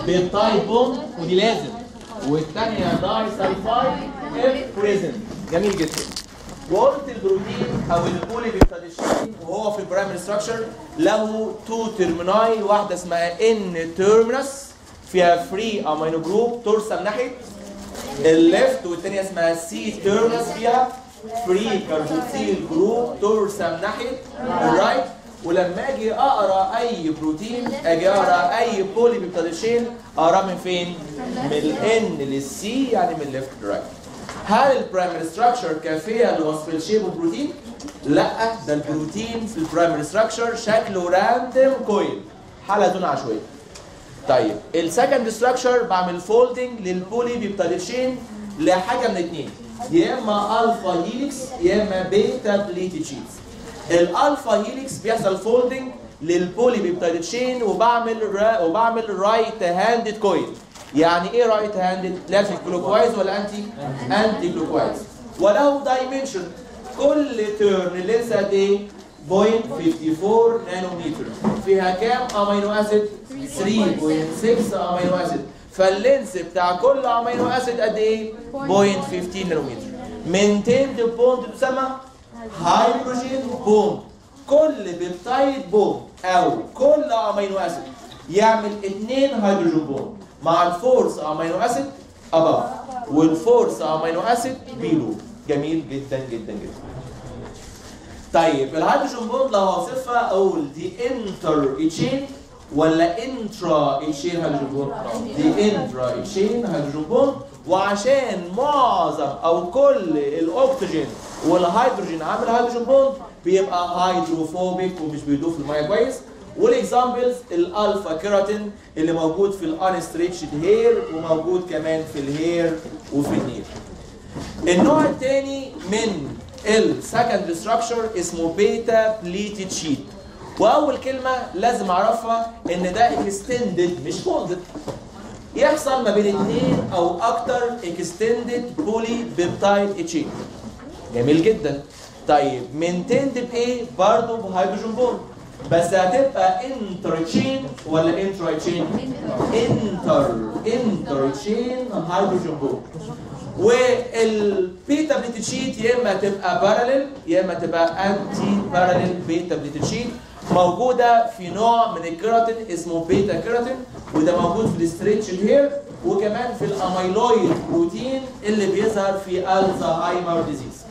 بيبتايد بوند ودي لازم والثانيه داي سلفايد اف بريزنت جميل جدا وقلت البروتين او البولي بيبتاديشين وهو في البرايمري ستراكشر له تو ترميناي واحده اسمها ان تيرمينس فيها فري امينو جروب ترسم ناحيه الليفت والثانيه اسمها سي تيرمينس فيها فري كاربوكسيل جروب ترسم ناحيه الرايت ولما اجي اقرا اي بروتين اجي اقرا اي بولي بيبتاديشين اقراه من فين؟ من الان للسي يعني من ليفت لرايت هل البرايمري ستراكشر كافيه لوصف الشيب البروتين؟ لا ده البروتين في البرايمري ستراكشر شكله راندوم كويل حلقه عشوائيه طيب السكند ستراكشر بعمل فولدنج للبولي بيبتاديشين لحاجه من اتنين يا اما الفا هيليكس يا اما بيتا بليتي شيتس الالفا هيليكس بيحصل فولدنج للبولي بيبتايد تشين وبعمل را وبعمل رايت هاندد كويل يعني ايه رايت هاندد لازم كلوكوايز ولا انتي انتي كلوكوايز وله دايمنشن كل تيرن اللينس قد ايه 0.54 نانومتر فيها كام امينو اسيد 3.6 امينو اسيد فاللينس بتاع كل امينو اسيد قد ايه 0.15 نانومتر مينتيند بوند تسمى هيدروجين بوند كل بيبتايد بوند او كل امينو اسيد يعمل اثنين هيدروجين بوند مع الفورس امينو اسيد اباف والفورس امينو اسيد بيلو جميل جدا جدا جدا طيب الهيدروجين بوند لو هوصفها اقول دي انتر تشين ولا انترا تشين هيدروجين بوند دي انترا تشين هيدروجين بوند وعشان معظم او كل الاكسجين والهيدروجين عامل هيدروجين بوند بيبقى هيدروفوبيك ومش بيدوب في الميه كويس والاكزامبلز الالفا كيراتين اللي موجود في الانستريتشد هير وموجود كمان في الهير وفي النيل النوع الثاني من السكند ستراكشر اسمه بيتا بليتد شيت واول كلمه لازم اعرفها ان ده اكستندد مش فولدد يحصل ما بين اثنين او اكتر اكستندد بولي بيبتايد تشين جميل جدا طيب مينتيند بايه برضه بهيدروجين بوند بس هتبقى انتر تشين ولا انترا تشين انتر انتر تشين هيدروجين بوند والبيتا بليتد شيت يا اما تبقى باراليل يا اما تبقى انتي باراليل بيتا بليتد شيت موجوده في نوع من الكيراتين اسمه بيتا كيراتين وده موجود في الاستريتش هير وكمان في الاميلويد بروتين اللي بيظهر في الزهايمر ديزيز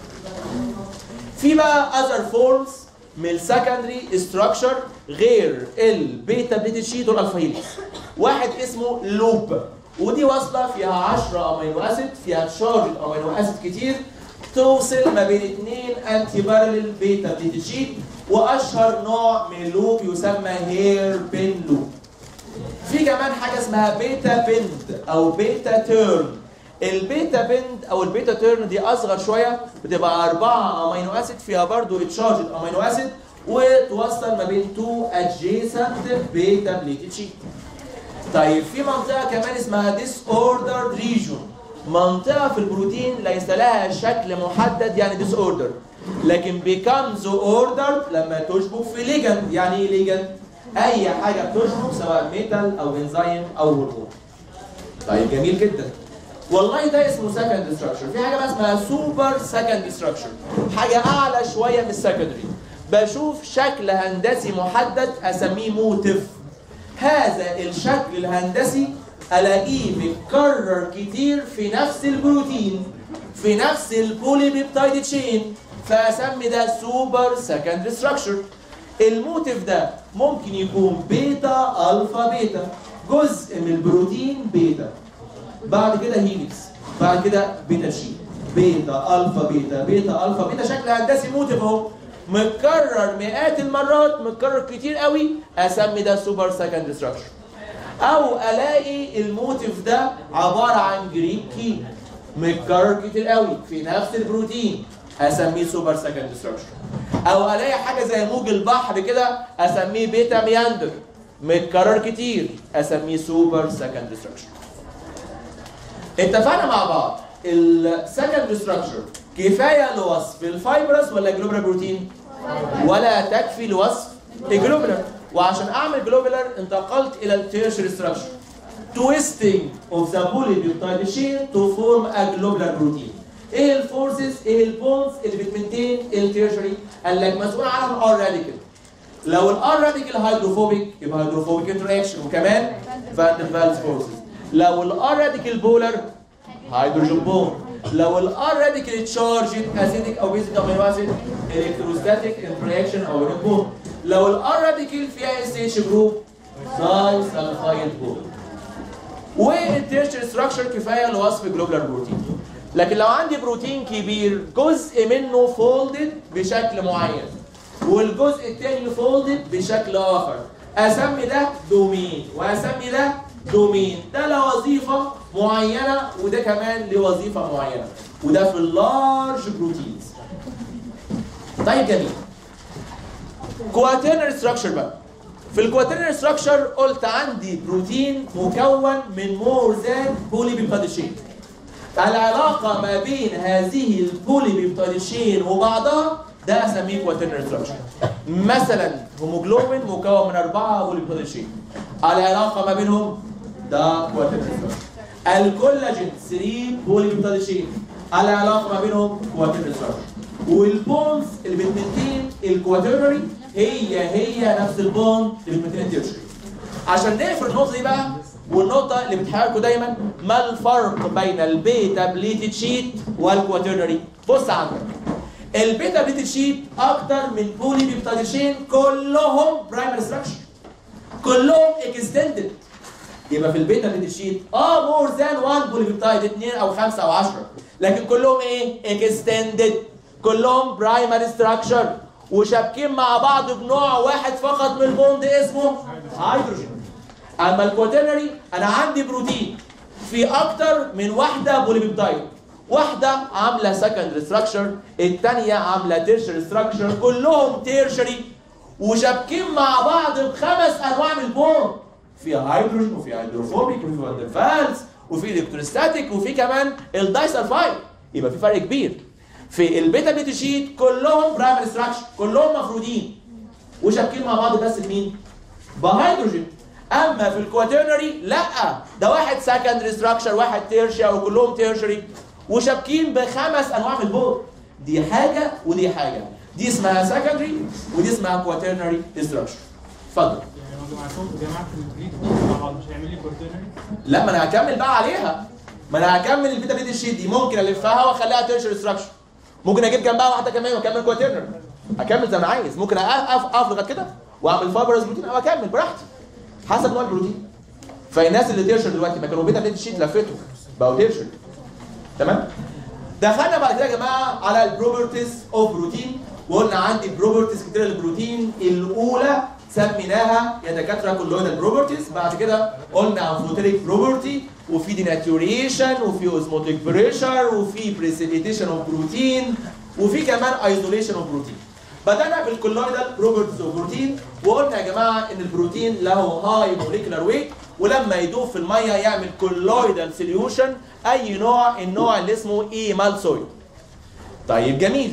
في بقى اذر فورمز من السكندري ستراكشر غير البيتا بليتد شيت والالفا هيليكس واحد اسمه لوب ودي واصله فيها 10 امينو اسيد فيها تشارج امينو اسيد كتير توصل ما بين اثنين انتي بارلل بيتا بليتد شيت واشهر نوع من اللوب يسمى هير بين لوب في كمان حاجه اسمها بيتا بند او بيتا تيرن البيتا بند او البيتا تيرن دي اصغر شويه بتبقى أربعة امينو اسيد فيها برضو تشارج امينو اسيد وتوصل ما بين تو ادجيسنت بيتا بليتد شيت طيب في منطقه كمان اسمها ديس اوردر ريجون منطقه في البروتين ليس لها شكل محدد يعني ديس اوردر لكن becomes ordered لما تشبك في ليجند يعني ايه ليجند اي حاجه بتشبك سواء ميتال او انزيم او هرمون طيب جميل جدا والله ده اسمه سكند ستراكشر في حاجه بقى اسمها سوبر سكند ستراكشر حاجه اعلى شويه من السكندري بشوف شكل هندسي محدد اسميه موتيف هذا الشكل الهندسي الاقيه متكرر كتير في نفس البروتين في نفس البولي بيبتايد تشين فاسمي ده سوبر سكند ستراكشر الموتيف ده ممكن يكون بيتا الفا بيتا جزء من البروتين بيتا بعد كده هيليكس بعد كده بيتا شيت بيتا الفا بيتا بيتا الفا بيتا شكل هندسي موتيف اهو متكرر مئات المرات متكرر كتير قوي اسمي ده سوبر سكند ستراكشر او الاقي الموتيف ده عباره عن جريك كي متكرر كتير قوي في نفس البروتين اسميه سوبر سكند ستراكشر او الاقي حاجه زي موج البحر كده اسميه بيتا مياندر متكرر كتير اسميه سوبر سكند ستراكشر اتفقنا مع بعض السكند ستراكشر كفايه لوصف الفايبرس ولا جلوبولار بروتين ولا تكفي لوصف الجلوبولار وعشان اعمل جلوبولار انتقلت الى التيرشري ستراكشر twisting of the polypeptide chain to form a globular protein ايه الفورسز ايه البونز اللي بتمنتين التيرشري قال لك مسؤول عنها الار راديكال لو الار راديكال هيدروفوبيك يبقى هيدروفوبيك انتراكشن وكمان فان فالز فورسز لو الار راديكال بولر هيدروجين بوند لو الار راديكال تشارجد اسيدك او بيزك امينو اسيد الكتروستاتيك انتراكشن او بوند لو الار راديكال فيها اس اتش جروب داي سلفايد بوند والتيرشر ستراكشر كفايه لوصف جلوبلر بروتين لكن لو عندي بروتين كبير جزء منه فولدد بشكل معين والجزء الثاني فولدد بشكل اخر اسمي ده دومين واسمي ده دومين ده له وظيفه معينه وده كمان له وظيفه معينه وده في اللارج بروتينز طيب جميل كواترنر ستراكشر بقى في الكواترنر ستراكشر قلت عندي بروتين مكون من مور ذان بولي شين العلاقة ما بين هذه البولي شين وبعضها ده اسميه كواترنر ستراكشر مثلا هيموجلوبين مكون من أربعة بولي شين العلاقة ما بينهم ده كواترنر ستراكشر الكولاجين 3 بولي شين العلاقة ما بينهم كواترنر ستراكشر والبونز اللي بتمنتين الكواترنري هي هي نفس البوند اللي بتمنتين التيرشري عشان نقفل النقطة دي بقى والنقطة اللي بتحركوا دايما ما الفرق بين البيتا بليتد شيت والكواترنري بص عندك البيتا بليتد شيت اكتر من بولي بيبتاديشين كلهم برايمري ستراكشر كلهم اكستندد يبقى في البيتا بليتد شيت اه مور ذان 1 بولي بيبتايد 2 او 5 او 10 لكن كلهم ايه اكستندد كلهم برايمري ستراكشر وشابكين مع بعض بنوع واحد فقط من البوند اسمه هيدروجين اما الكواترنري انا عندي بروتين في اكتر من واحده بوليبيبتايد واحده عامله سكندري ستراكشر الثانيه عامله تيرشري ستراكشر كلهم تيرشري وشابكين مع بعض بخمس انواع من البوند في هيدروجين وفي هيدروفوبيك وفي فاندرفالز وفي الكتروستاتيك وفي كمان الدايسلفايد يبقى في فرق كبير في البيتا بيتا شيت كلهم برايمري ستراكشر كلهم مفرودين وشابكين مع بعض بس بمين؟ بهيدروجين اما في الكواترنري لا ده واحد سكندري ستراكشر واحد تيرشيا وكلهم تيرشري وشابكين بخمس انواع من البور دي حاجه ودي حاجه دي اسمها سكندري ودي اسمها كواترنري ستراكشر اتفضل يعني لو جمعتهم جماعة البريد مع بعض مش هيعمل لي كورتينري لا ما انا هكمل بقى عليها ما انا هكمل البيتا بيتا شيت دي ممكن الفها واخليها تيرشري ستراكشر ممكن اجيب جنبها واحده كمان واكمل كواترنري اكمل زي ما انا عايز ممكن اقف اقف لغايه كده واعمل فايبرز بروتين او اكمل براحتي حسب نوع البروتين فالناس اللي تيرشر دلوقتي ما كانوا بيتا بيتا شيت لفتوا بقوا تيرشر تمام دخلنا بعد كده يا جماعه على البروبرتيز اوف بروتين وقلنا عندي بروبرتيز كتير للبروتين الاولى سميناها يا دكاتره كلها البروبرتيز بعد كده قلنا انفوتيريك بروبرتي وفي ديناتوريشن وفي اوزموتيك بريشر وفي بريسيبيتيشن اوف بروتين وفي كمان ايزوليشن اوف بروتين بدأنا بالكولويدال بروبرتيز اوف بروتين وقلنا يا جماعه ان البروتين له هاي موليكولار ويت ولما يدوب في الميه يعمل كولويدال سوليوشن اي نوع النوع اللي اسمه ايمالسويد طيب جميل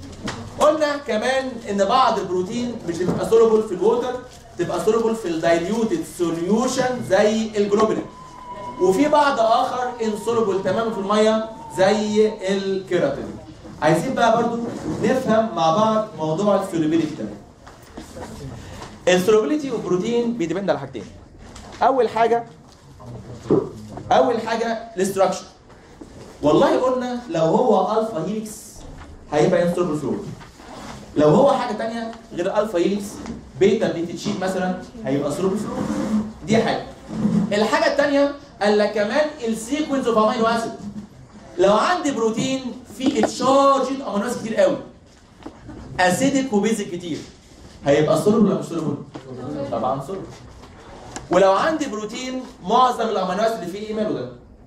قلنا كمان ان بعض البروتين مش بتبقى سولوبل في الووتر تبقى سولوبل في الدايليوتد سوليوشن زي الجلوبولين وفي بعض اخر انسولوبل تماما في الميه زي الكيراتين عايزين بقى برضو نفهم مع بعض موضوع السولوبيليتي ده السولوبيليتي والبروتين بيديبند على حاجتين اول حاجه اول حاجه الاستراكشر والله قلنا لو هو الفا هيليكس هيبقى انسولوبل فلويد لو هو حاجه تانية غير الفا هيليكس بيتا بيتا شيت مثلا هيبقى سولوبل فلويد دي حاجه الحاجه الثانيه قال لك كمان السيكونس اوف امينو اسيد لو عندي بروتين فيه تشارجد امينو اسيد كتير قوي اسيدك وبيزك كتير هيبقى سولوبل ولا مش سولوبل؟ طبعا سولوبل ولو عندي بروتين معظم الامينو اسيد اللي فيه ايه ماله ده؟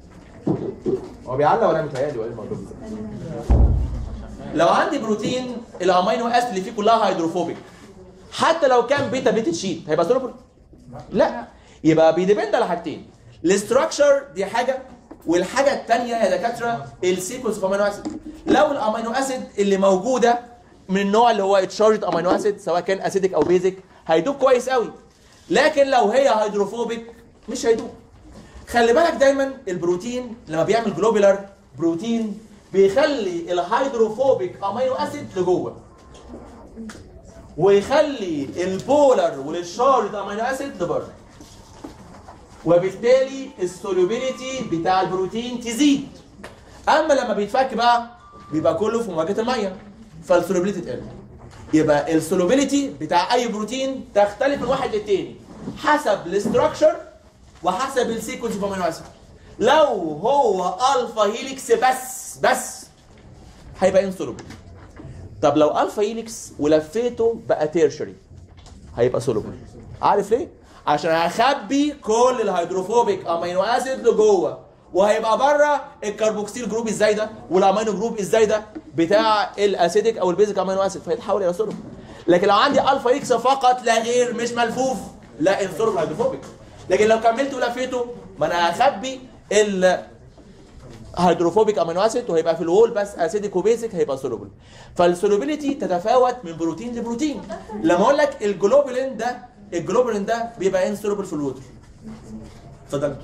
هو بيعلق ولا متهيألي ولا ايه الموضوع ده؟ لو عندي بروتين الامينو اسيد اللي فيه كلها هيدروفوبيك حتى لو كان بيتا بيتا شيت هيبقى سولوبل؟ لا يبقى بيديبند على حاجتين الاستراكشر دي حاجه والحاجه الثانيه يا دكاتره السيكونس اوف امينو اسيد لو الامينو اسيد اللي موجوده من النوع اللي هو اتشارجد امينو اسيد سواء كان اسيدك او بيزك هيدوب كويس قوي لكن لو هي هيدروفوبيك مش هيدوب خلي بالك دايما البروتين لما بيعمل جلوبولار بروتين بيخلي الهيدروفوبيك امينو اسيد لجوه ويخلي البولر والشارج امينو اسيد لبره وبالتالي السولوبيليتي بتاع البروتين تزيد اما لما بيتفك بقى بيبقى كله في مواجهه الميه فالسولوبيليتي تقل يبقى السولوبيليتي بتاع اي بروتين تختلف من واحد للتاني حسب الاستراكشر وحسب السيكونس اوف امينو اسيد لو هو الفا هيليكس بس بس هيبقى انسولوبل طب لو الفا هيليكس ولفيته بقى تيرشري هيبقى سولوبل عارف ليه عشان هخبي كل الهيدروفوبيك امينو اسيد لجوه وهيبقى بره الكربوكسيل جروب ازاي ده والامينو جروب ازاي ده بتاع الاسيديك او البيزك امينو اسيد فيتحول الى سولوبل لكن لو عندي الفا اكس فقط لا غير مش ملفوف لا انسولوبل هيدروفوبيك لكن لو كملت ولفيته ما انا هخبي ال هيدروفوبيك امينو اسيد وهيبقى في الوول بس اسيديك وبيزك هيبقى سولوبل فالسولوبيليتي تتفاوت من بروتين لبروتين لما اقول لك الجلوبولين ده الجلوبولين ده بيبقى انسولوبل في الووتر اتفضل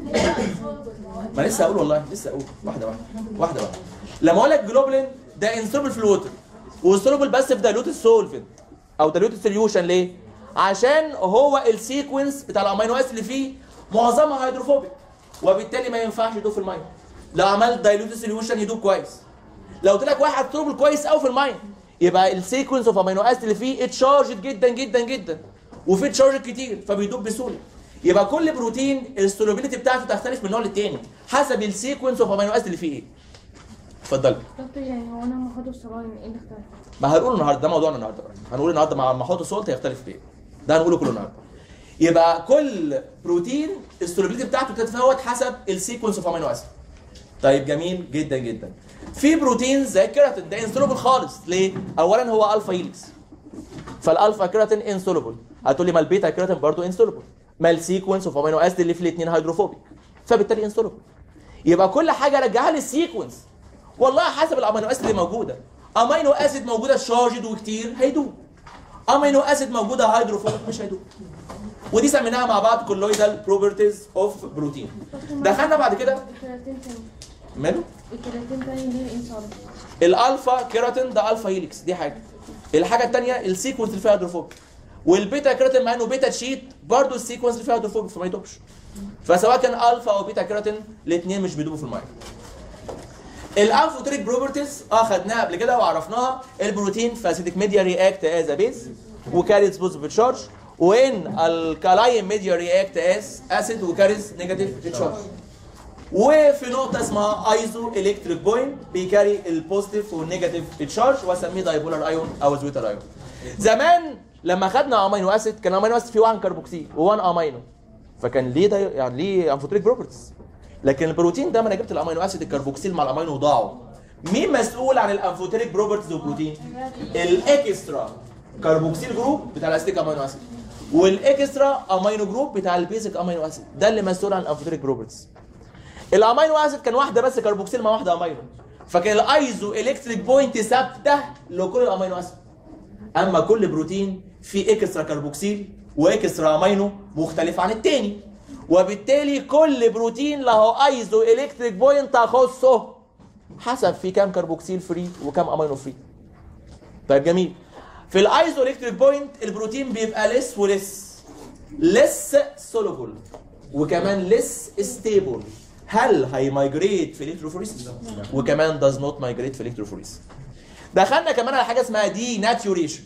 ما لسه اقول والله لسه اقول واحده واحده واحده واحده لما اقول لك جلوبولين ده انسولوبل في الووتر وسولوبل بس في دايلوت السولفنت او دايلوت سوليوشن ليه؟ عشان هو السيكونس بتاع الامينو اسيد اللي فيه معظمها هيدروفوبيك وبالتالي ما ينفعش يدوب في الميه لو عملت دايلوت سوليوشن يدوب كويس لو قلت لك واحد سولوبل كويس قوي في الميه يبقى السيكونس اوف امينو اسيد اللي فيه اتشارجد جدا جدا جدا وفي تشارج كتير فبيدوب بسهوله يبقى كل بروتين السولوبيليتي بتاعته تختلف من نوع للتاني حسب السيكونس اوف امينو اسيد اللي فيه ايه اتفضل دكتور يعني هو انا لما اخده الصلاين ايه اللي اختلف؟ ما هنقول النهارده ده موضوعنا النهارده بقى هنقول النهارده مع المحوط السولت هيختلف في ايه ده هنقوله كله النهارده يبقى كل بروتين السولوبيليتي بتاعته تتفاوت حسب السيكونس اوف امينو اسيد طيب جميل جدا جدا في بروتين زي الكيراتين ده انسولوبل خالص ليه اولا هو الفا هيليكس فالالفا كيراتين انسولوبل هتقول لي ما البيتا كيراتين برضه انسولوبل ما السيكونس اوف امينو اسيد اللي في الاثنين هيدروفوبيك فبالتالي انسولوبل يبقى كل حاجه رجعها لي السيكونس والله حسب الامينو اسيد اللي موجوده امينو اسيد موجوده شارجد وكتير هيدوب امينو اسيد موجوده هيدروفوبيك مش هيدوب ودي سميناها مع بعض كولويدال بروبرتيز اوف بروتين دخلنا بعد كده الكيراتين تاني ماله الكيراتين تاني ليه انسولين الالفا كيراتين ده الفا هيليكس دي حاجه الحاجه الثانيه السيكونس اللي فيها هيدروفوبيك والبيتا كيراتين مع انه بيتا تشيت برضه السيكونس اللي فيها هيدروفوبيك فما يدوبش فسواء كان الفا او بيتا كيراتين الاثنين مش بيدوبوا في الميه الانفوتريك بروبرتيز اه خدناها قبل كده وعرفناها البروتين فاسيديك ميديا رياكت از بيز وكاريز بوزيتيف تشارج وان الكالاين ميديا رياكت از اسيد وكاريز نيجاتيف تشارج وفي نقطه اسمها ايزو الكتريك بوينت بيكاري البوزيتيف والنيجاتيف تشارج واسميه دايبولار ايون او زويتر ايون زمان لما خدنا امينو اسيد كان امينو اسيد فيه 1 كربوكسيل و1 امينو فكان ليه ده يعني ليه انفوتريك بروبرتيز لكن البروتين ده ما انا جبت الامينو اسيد الكربوكسيل مع الامينو وضاعوا مين مسؤول عن الانفوتريك بروبرتيز والبروتين الاكسترا كربوكسيل جروب بتاع الاسيتيك امينو اسيد والاكسترا امينو جروب بتاع البيزك امينو اسيد ده اللي مسؤول عن الانفوتريك بروبرتيز الامينو اسيد كان واحده بس كربوكسيل مع واحده امينو فكان الايزو الكتريك بوينت ثابته لكل الامينو اسيد اما كل بروتين فيه اكسترا كربوكسيل واكسترا امينو مختلف عن التاني وبالتالي كل بروتين له ايزو الكتريك بوينت تخصه حسب في كام كربوكسيل فري وكام امينو فري طيب جميل في الايزو الكتريك بوينت البروتين بيبقى لس ولس لس سولوبل وكمان لس ستيبل هل هيمايجريت في الكتروفوريس وكمان does not migrate في الكتروفوريس دخلنا كمان على حاجه اسمها دي ناتيوريشن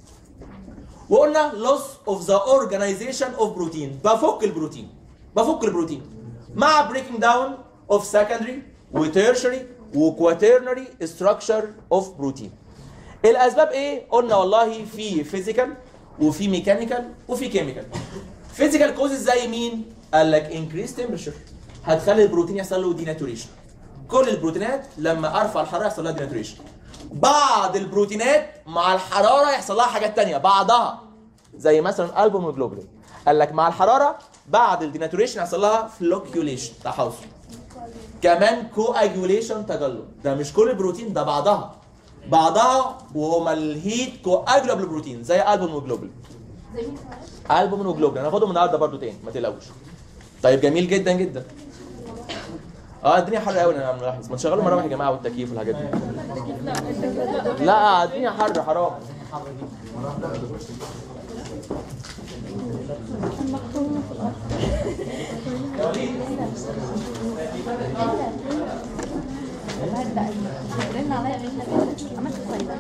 وقلنا loss of the organization of protein بفك البروتين بفك البروتين مع breaking down of secondary وtertiary وquaternary structure of protein الاسباب ايه قلنا والله في physical وفي mechanical وفي chemical physical causes زي مين قال لك increased temperature هتخلي البروتين يحصل له ديناتوريشن كل البروتينات لما ارفع الحراره يحصل لها ديناتوريشن بعض البروتينات مع الحراره يحصل لها حاجات تانية بعضها زي مثلا البوم وجلوبولين قال لك مع الحراره بعد الديناتوريشن يحصل لها فلوكيوليشن تحوصل كمان كواجوليشن تجلط ده مش كل البروتين ده بعضها بعضها وهما الهيت كواجولابل بروتين زي البوم وجلوبولين زي مين كمان؟ البومين وجلوبولين هناخدهم النهارده برضو تاني ما تقلقوش طيب جميل جدا جدا اه الدنيا حر قوي انا ملاحظ ما تشغلوا مراوح يا جماعه والتكييف والحاجات دي لا الدنيا حر حرام رن عليا رن كده عملت فايده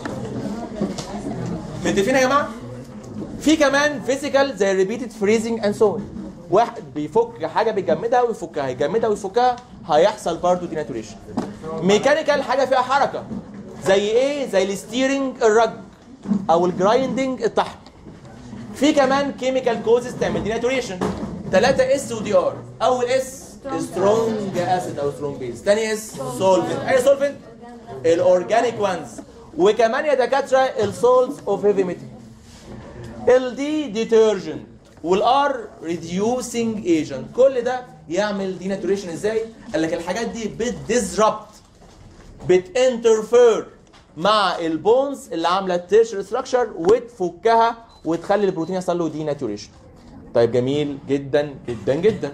متفقين يا جماعه في كمان فيزيكال زي ريبيتد فريزنج اند سو واحد بيفك حاجه بيجمدها ويفكها يجمدها ويفكها هيحصل برضه ديناتوريشن ميكانيكال حاجه فيها حركه زي ايه زي الستيرنج الرج او الجرايندنج الطحن في كمان كيميكال كوزز تعمل ديناتوريشن 3 اس ودي ار اول اس سترونج اسيد او سترونج بيز ثاني اس سولفنت اي سولفنت الاورجانيك وانز وكمان يا دكاتره السولز اوف هيفي ميتال الدي ديترجنت والار ريديوسينج ايجنت كل ده يعمل ديناتوريشن ازاي؟ قال لك الحاجات دي بتديزربت بتانترفير مع البونز اللي عامله التيرشر ستراكشر وتفكها وتخلي البروتين يحصل له ديناتوريشن. طيب جميل جدا جدا جدا.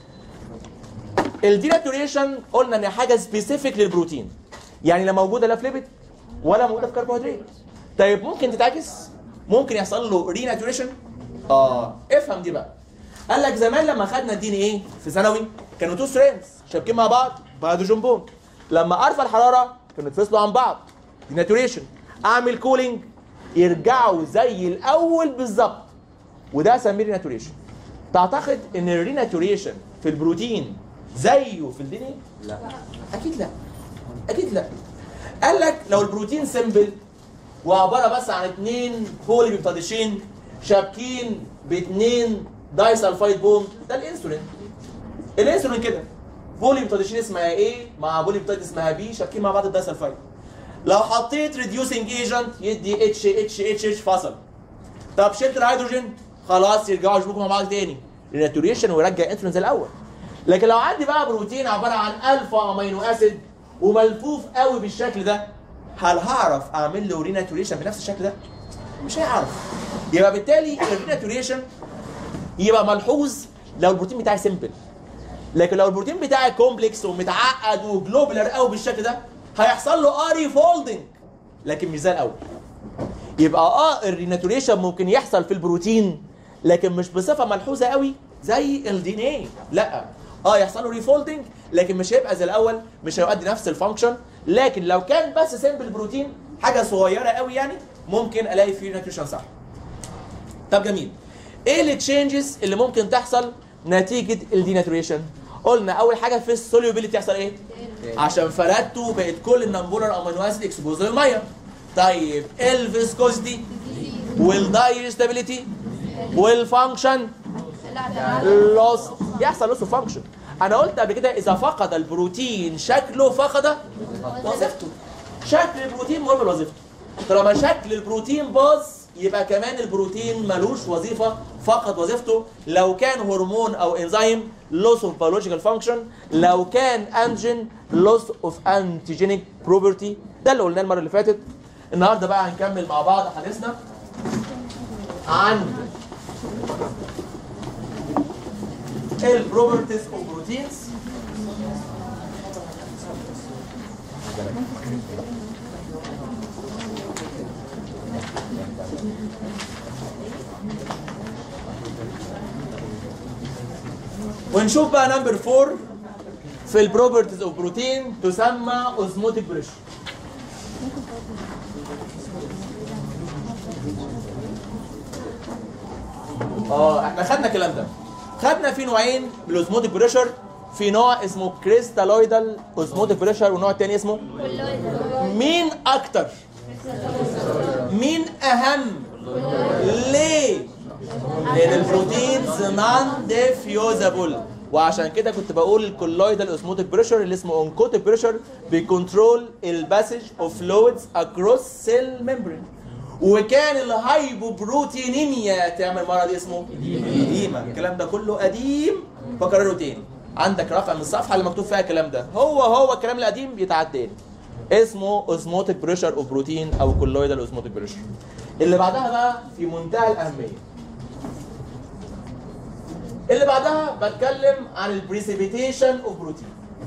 الديناتوريشن قلنا ان حاجه سبيسيفيك للبروتين. يعني لا موجوده لا في ليبيد ولا موجوده في كربوهيدرات. طيب ممكن تتعكس؟ ممكن يحصل له ريناتوريشن؟ اه افهم دي بقى. قال لك زمان لما خدنا الدي ان ايه في ثانوي كانوا تو سترينز شابكين مع بعض بعد جنبهم لما ارفع الحراره كانوا يتفصلوا عن بعض ديناتوريشن اعمل كولينج يرجعوا زي الاول بالظبط وده اسميه ريناتوريشن تعتقد ان الريناتوريشن في البروتين زيه في الدي ان ايه؟ لا اكيد لا اكيد لا قال لك لو البروتين سمبل وعباره بس عن اثنين بولي بيبتاديشين شابكين باثنين داي سلفايد بوم ده الانسولين الانسولين كده بولي بيبتاديشين اسمها ايه مع بولي بيبتاديشين اسمها بي شابكين مع بعض الداي سلفايد لو حطيت ريديوسنج ايجنت يدي اتش اتش اتش اتش فصل طب شلت الهيدروجين خلاص يرجعوا يشبكوا مع بعض تاني ريناتوريشن ويرجع انسولين زي الاول لكن لو عندي بقى بروتين عباره عن الفا امينو اسيد وملفوف قوي بالشكل ده هل هعرف اعمل له ريناتوريشن بنفس الشكل ده؟ مش هيعرف يبقى بالتالي الريناتوريشن يبقى ملحوظ لو البروتين بتاعي سيمبل لكن لو البروتين بتاعي كومبلكس ومتعقد وجلوبولار قوي بالشكل ده هيحصل له اري فولدنج لكن مش زي الاول يبقى اه الريناتوريشن ممكن يحصل في البروتين لكن مش بصفه ملحوظه قوي زي الدي ان ايه لا اه يحصل له ريفولدنج لكن مش هيبقى زي الاول مش هيؤدي نفس الفانكشن لكن لو كان بس سيمبل بروتين حاجه صغيره قوي يعني ممكن الاقي فيه ريناتوريشن صح طب جميل ايه التشينجز اللي ممكن تحصل نتيجه الديناتوريشن قلنا اول حاجه في السوليوبيليتي يحصل ايه عشان فردته بقت كل النمبولار امينو اسيد اكسبوز للميه طيب الفيسكوزيتي والدايجستابيليتي والفانكشن لوس يحصل لوس فانكشن انا قلت قبل كده اذا فقد البروتين شكله فقد وظيفته شكل البروتين مهم لوظيفته طالما شكل البروتين باظ يبقى كمان البروتين ملوش وظيفه فقد وظيفته لو كان هرمون او انزيم loss of biological function لو كان انجين loss of antigenic property ده اللي قلناه المره اللي فاتت النهارده بقى هنكمل مع بعض حديثنا عن البروبرتيز اوف بروتينز ونشوف بقى نمبر 4 في البروبرتيز اوف بروتين تسمى اوزموتيك بريشر اه احنا خدنا الكلام ده خدنا في نوعين من الاوزموتيك بريشر في نوع اسمه كريستالويدال اوزموتيك بريشر ونوع تاني اسمه مين اكتر مين اهم ليه لان البروتينز نون ديفيوزابل وعشان كده كنت بقول الكولويدال اوزموتيك بريشر اللي اسمه اونكوتيك بريشر بيكونترول الباسج اوف فلويدز اكروس سيل ميمبرين وكان الهايبوبروتينيميا تعمل مرض اسمه إديمة الكلام ده كله قديم بكرره تاني عندك رقم الصفحه اللي مكتوب فيها الكلام ده هو هو الكلام القديم بيتعاد تاني اسمه اوزموتيك بريشر اوف بروتين او كولويدال اوزموتيك بريشر اللي بعدها بقى في منتهى الاهميه اللي بعدها بتكلم عن البريسيبيتيشن اوف بروتين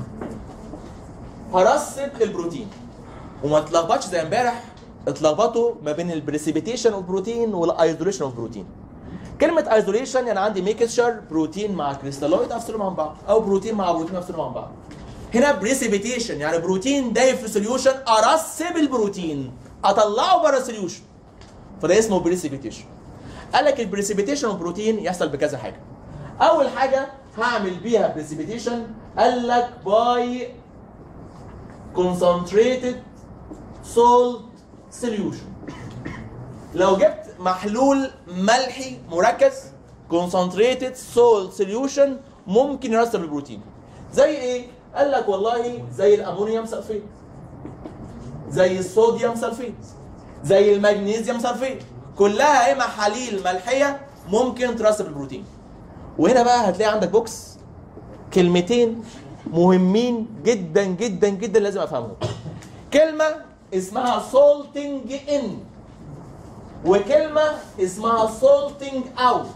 هرسب البروتين وما تلخبطش زي امبارح اتلخبطوا ما بين البريسيبيتيشن اوف بروتين والايزوليشن اوف بروتين كلمة ايزوليشن يعني عندي ميكستشر بروتين مع كريستالويد افصلهم عن بعض او بروتين مع بروتين افصلهم عن بعض هنا بريسيبيتيشن يعني بروتين دايب في سوليوشن ارسب البروتين اطلعه بره السوليوشن فده اسمه بريسيبيتيشن قال لك البريسيبيتيشن اوف بروتين يحصل بكذا حاجه اول حاجه هعمل بيها بريسيبيتيشن قال لك باي concentrated salt solution لو جبت محلول ملحي مركز concentrated salt solution ممكن يرسب البروتين زي ايه قال لك والله زي الامونيوم سلفيت زي الصوديوم سلفيت زي المغنيسيوم سلفيت كلها ايه محاليل ملحيه ممكن ترسب البروتين وهنا بقى هتلاقي عندك بوكس كلمتين مهمين جدا جدا جدا لازم افهمهم كلمه اسمها salting in وكلمه اسمها salting out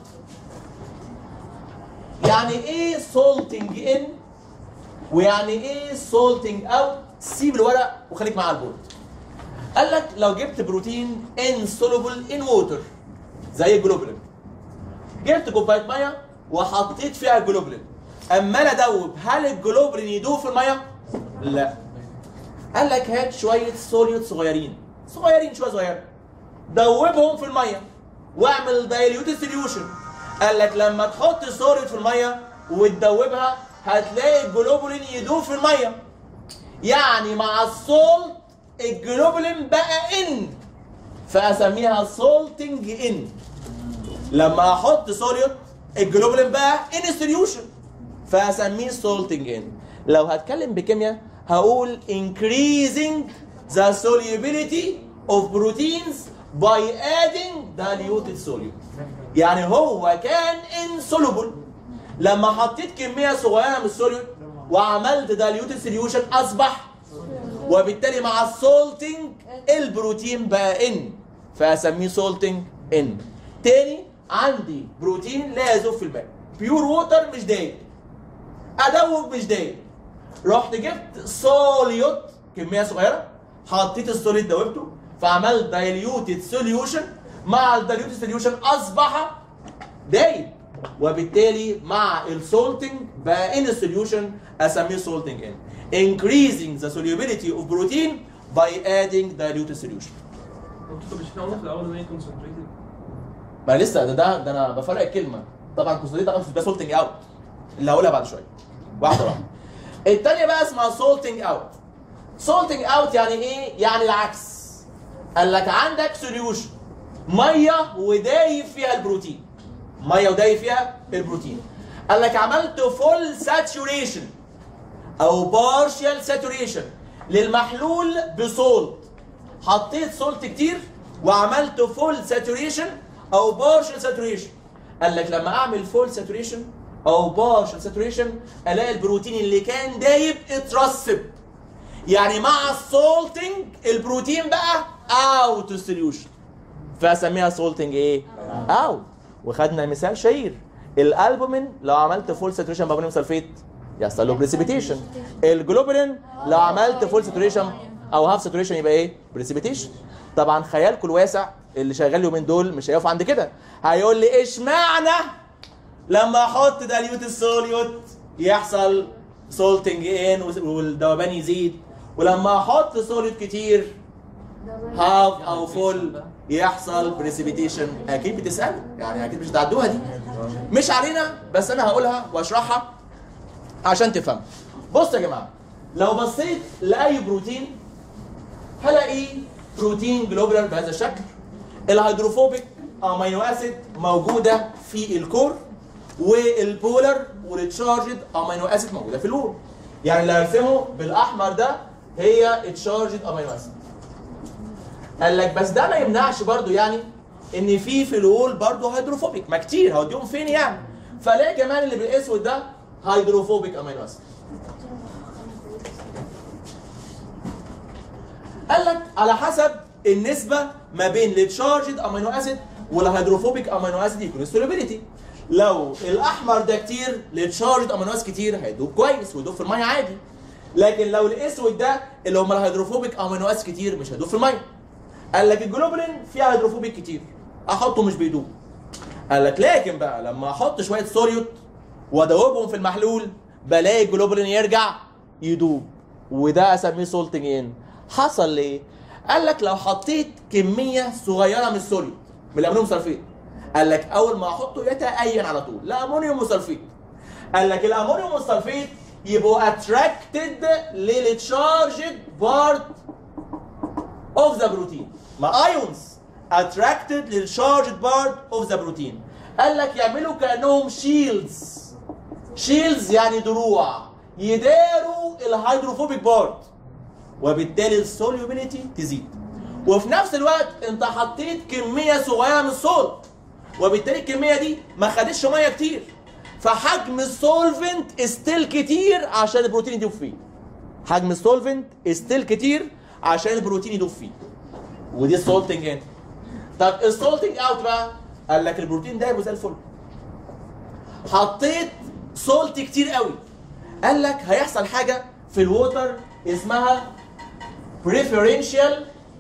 يعني ايه salting in ويعني ايه salting out سيب الورق وخليك معاه على البورد قال لك لو جبت بروتين insoluble in water زي الجلوبولين جبت كوبايه ميه وحطيت فيها الجلوبولين اما انا ادوب هل الجلوبولين يدوب في الميه؟ لا قال لك هات شويه سوليوت صغيرين صغيرين شويه صغيره دوبهم في الميه واعمل دايليوت سوليوشن قال لك لما تحط السوليوت في الميه وتدوبها هتلاقي الجلوبولين يدوب في الميه يعني مع السولت الجلوبولين بقى ان فاسميها سولتنج ان لما احط سوليوت الجلوبولين بقى ان سوليوشن فاسميه سولتنج ان لو هتكلم بكيمياء هقول increasing the solubility of proteins by adding diluted solute يعني هو كان insoluble لما حطيت كميه صغيره من السوليوت وعملت diluted solution اصبح وبالتالي مع السولتنج البروتين بقى ان فاسميه سولتنج ان تاني عندي بروتين لا يذوب في الماء بيور ووتر مش دايب ادوب مش دايب رحت جبت سوليوت كميه صغيره حطيت السوليد دوبته فعملت دايليوتد سوليوشن مع الدايليوتد سوليوشن اصبح دايب وبالتالي مع السولتنج بقى ان السوليوشن اسميه سولتنج ان increasing the solubility of protein by adding diluted solution طب مش احنا قلنا في الاول ان هي كونسنتريتد ما أنا لسه ده ده, ده انا بفرق الكلمه طبعا كونسوليد ده سولتنج اوت اللي هقولها بعد شويه واحده واحده الثانيه بقى اسمها سولتنج اوت سولتنج اوت يعني ايه يعني العكس قال لك عندك سوليوشن ميه ودايب فيها البروتين ميه ودايب فيها البروتين قال لك عملت فول ساتوريشن او بارشال ساتوريشن للمحلول بسولت حطيت سولت كتير وعملت فول ساتوريشن او بارشال ساتوريشن قال لك لما اعمل فول ساتوريشن او بارشال ساتوريشن الاقي البروتين اللي كان دايب اترسب يعني مع السولتنج البروتين بقى اوت السوليوشن فاسميها سولتنج ايه اوت وخدنا مثال شهير الالبومين لو عملت فول ساتوريشن بامونيوم سلفيت يحصل له بريسيبيتيشن الجلوبولين لو عملت فول ساتوريشن او هاف ساتوريشن يبقى ايه بريسيبيتيشن طبعا خيالكم الواسع اللي شغال اليومين دول مش هيقف عند كده هيقول لي اشمعنى لما احط داليوت السوليوت يحصل سولتنج ان والذوبان يزيد ولما احط سوليوت كتير هاف او فول يحصل بريسيبيتيشن اكيد بتسالوا يعني اكيد مش هتعدوها دي مش علينا بس انا هقولها واشرحها عشان تفهم بص يا جماعه لو بصيت لاي بروتين هلاقي بروتين جلوبولار بهذا الشكل الهيدروفوبيك امينو اسيد موجوده في الكور والبولر والتشارجد امينو اسيد موجوده في الوول يعني اللي هرسمه بالاحمر ده هي اتشارجد امينو اسيد قال لك بس ده ما يمنعش برضو يعني ان في في الوول برضو هيدروفوبيك ما كتير هوديهم فين يعني فلاقي كمان اللي بالاسود ده هيدروفوبيك امينو اسيد قال لك على حسب النسبة ما بين التشارجد امينو اسيد والهيدروفوبيك امينو اسيد يكون السوليبيليتي لو الاحمر ده كتير لتشارجد امينو اسيد كتير هيدوب كويس ويدوب في الميه عادي لكن لو الاسود ده اللي هم الهيدروفوبيك امينو اسيد كتير مش هيدوب في الميه قال لك الجلوبولين فيها هيدروفوبيك كتير احطه مش بيدوب قال لك لكن بقى لما احط شويه صوليوت وادوبهم في المحلول بلاقي الجلوبولين يرجع يدوب وده اسميه سولتنج ان حصل ليه؟ قال لك لو حطيت كميه صغيره من الصوليوت من الامونيوم سلفيت قال لك اول ما احطه يتأين على طول الامونيوم وسلفيت قال لك الامونيوم والسلفيت يبقوا اتراكتد للتشارجد بارت اوف ذا بروتين ما ايونز اتراكتد للشارجد بارت اوف ذا بروتين قال لك يعملوا كانهم شيلدز شيلدز يعني دروع يداروا الهيدروفوبيك بارت وبالتالي السوليوبيليتي تزيد وفي نفس الوقت انت حطيت كميه صغيره من السولت وبالتالي الكميه دي ما خدتش ميه كتير فحجم السولفنت استيل كتير عشان البروتين يدوب فيه حجم السولفنت استيل كتير عشان البروتين يدوب فيه ودي السولتنج هنا طب السولتنج اوت بقى قال لك البروتين ده يبقى زي الفل حطيت سولت كتير قوي قال لك هيحصل حاجه في الووتر اسمها preferential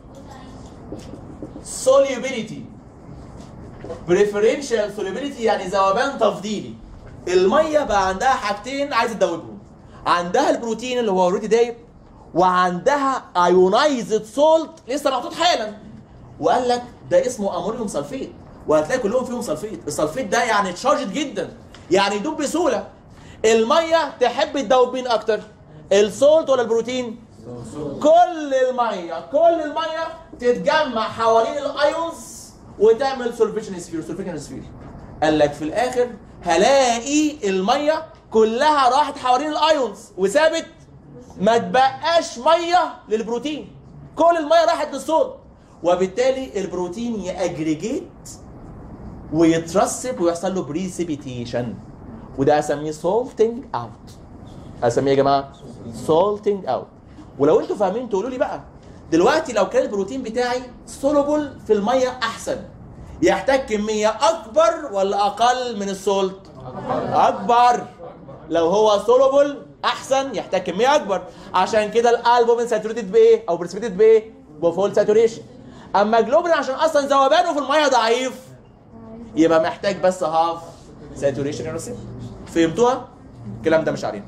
solubility preferential solubility يعني ذوبان تفضيلي الميه بقى عندها حاجتين عايز تدوبهم عندها البروتين اللي هو اوريدي دايب وعندها ايونايزد سولت لسه محطوط حالا وقال لك ده اسمه امونيوم سلفيت وهتلاقي كلهم فيهم سلفيت السلفيت ده يعني تشارجد جدا يعني يدوب بسهوله الميه تحب تدوب مين اكتر السولت ولا البروتين كل الميه كل الميه تتجمع حوالين الايونز وتعمل سولفيشن سفير سولفيشن سفير قال لك في الاخر هلاقي الميه كلها راحت حوالين الايونز وسابت ما تبقاش ميه للبروتين كل الميه راحت للصوت وبالتالي البروتين ياجريجيت ويترسب ويحصل له بريسيبيتيشن وده اسميه سولتنج اوت اسميه يا جماعه سولتنج اوت ولو انتوا فاهمين تقولوا لي بقى دلوقتي لو كان البروتين بتاعي سولوبل في الميه احسن يحتاج كميه اكبر ولا اقل من السولت اكبر لو هو سولوبل احسن يحتاج كميه اكبر عشان كده الالبومين ساتوريتد بايه او بريسبيتد بايه بفول ساتوريشن اما جلوبين عشان اصلا ذوبانه في الميه ضعيف يبقى محتاج بس هاف ساتوريشن يا فهمتوها الكلام ده مش علينا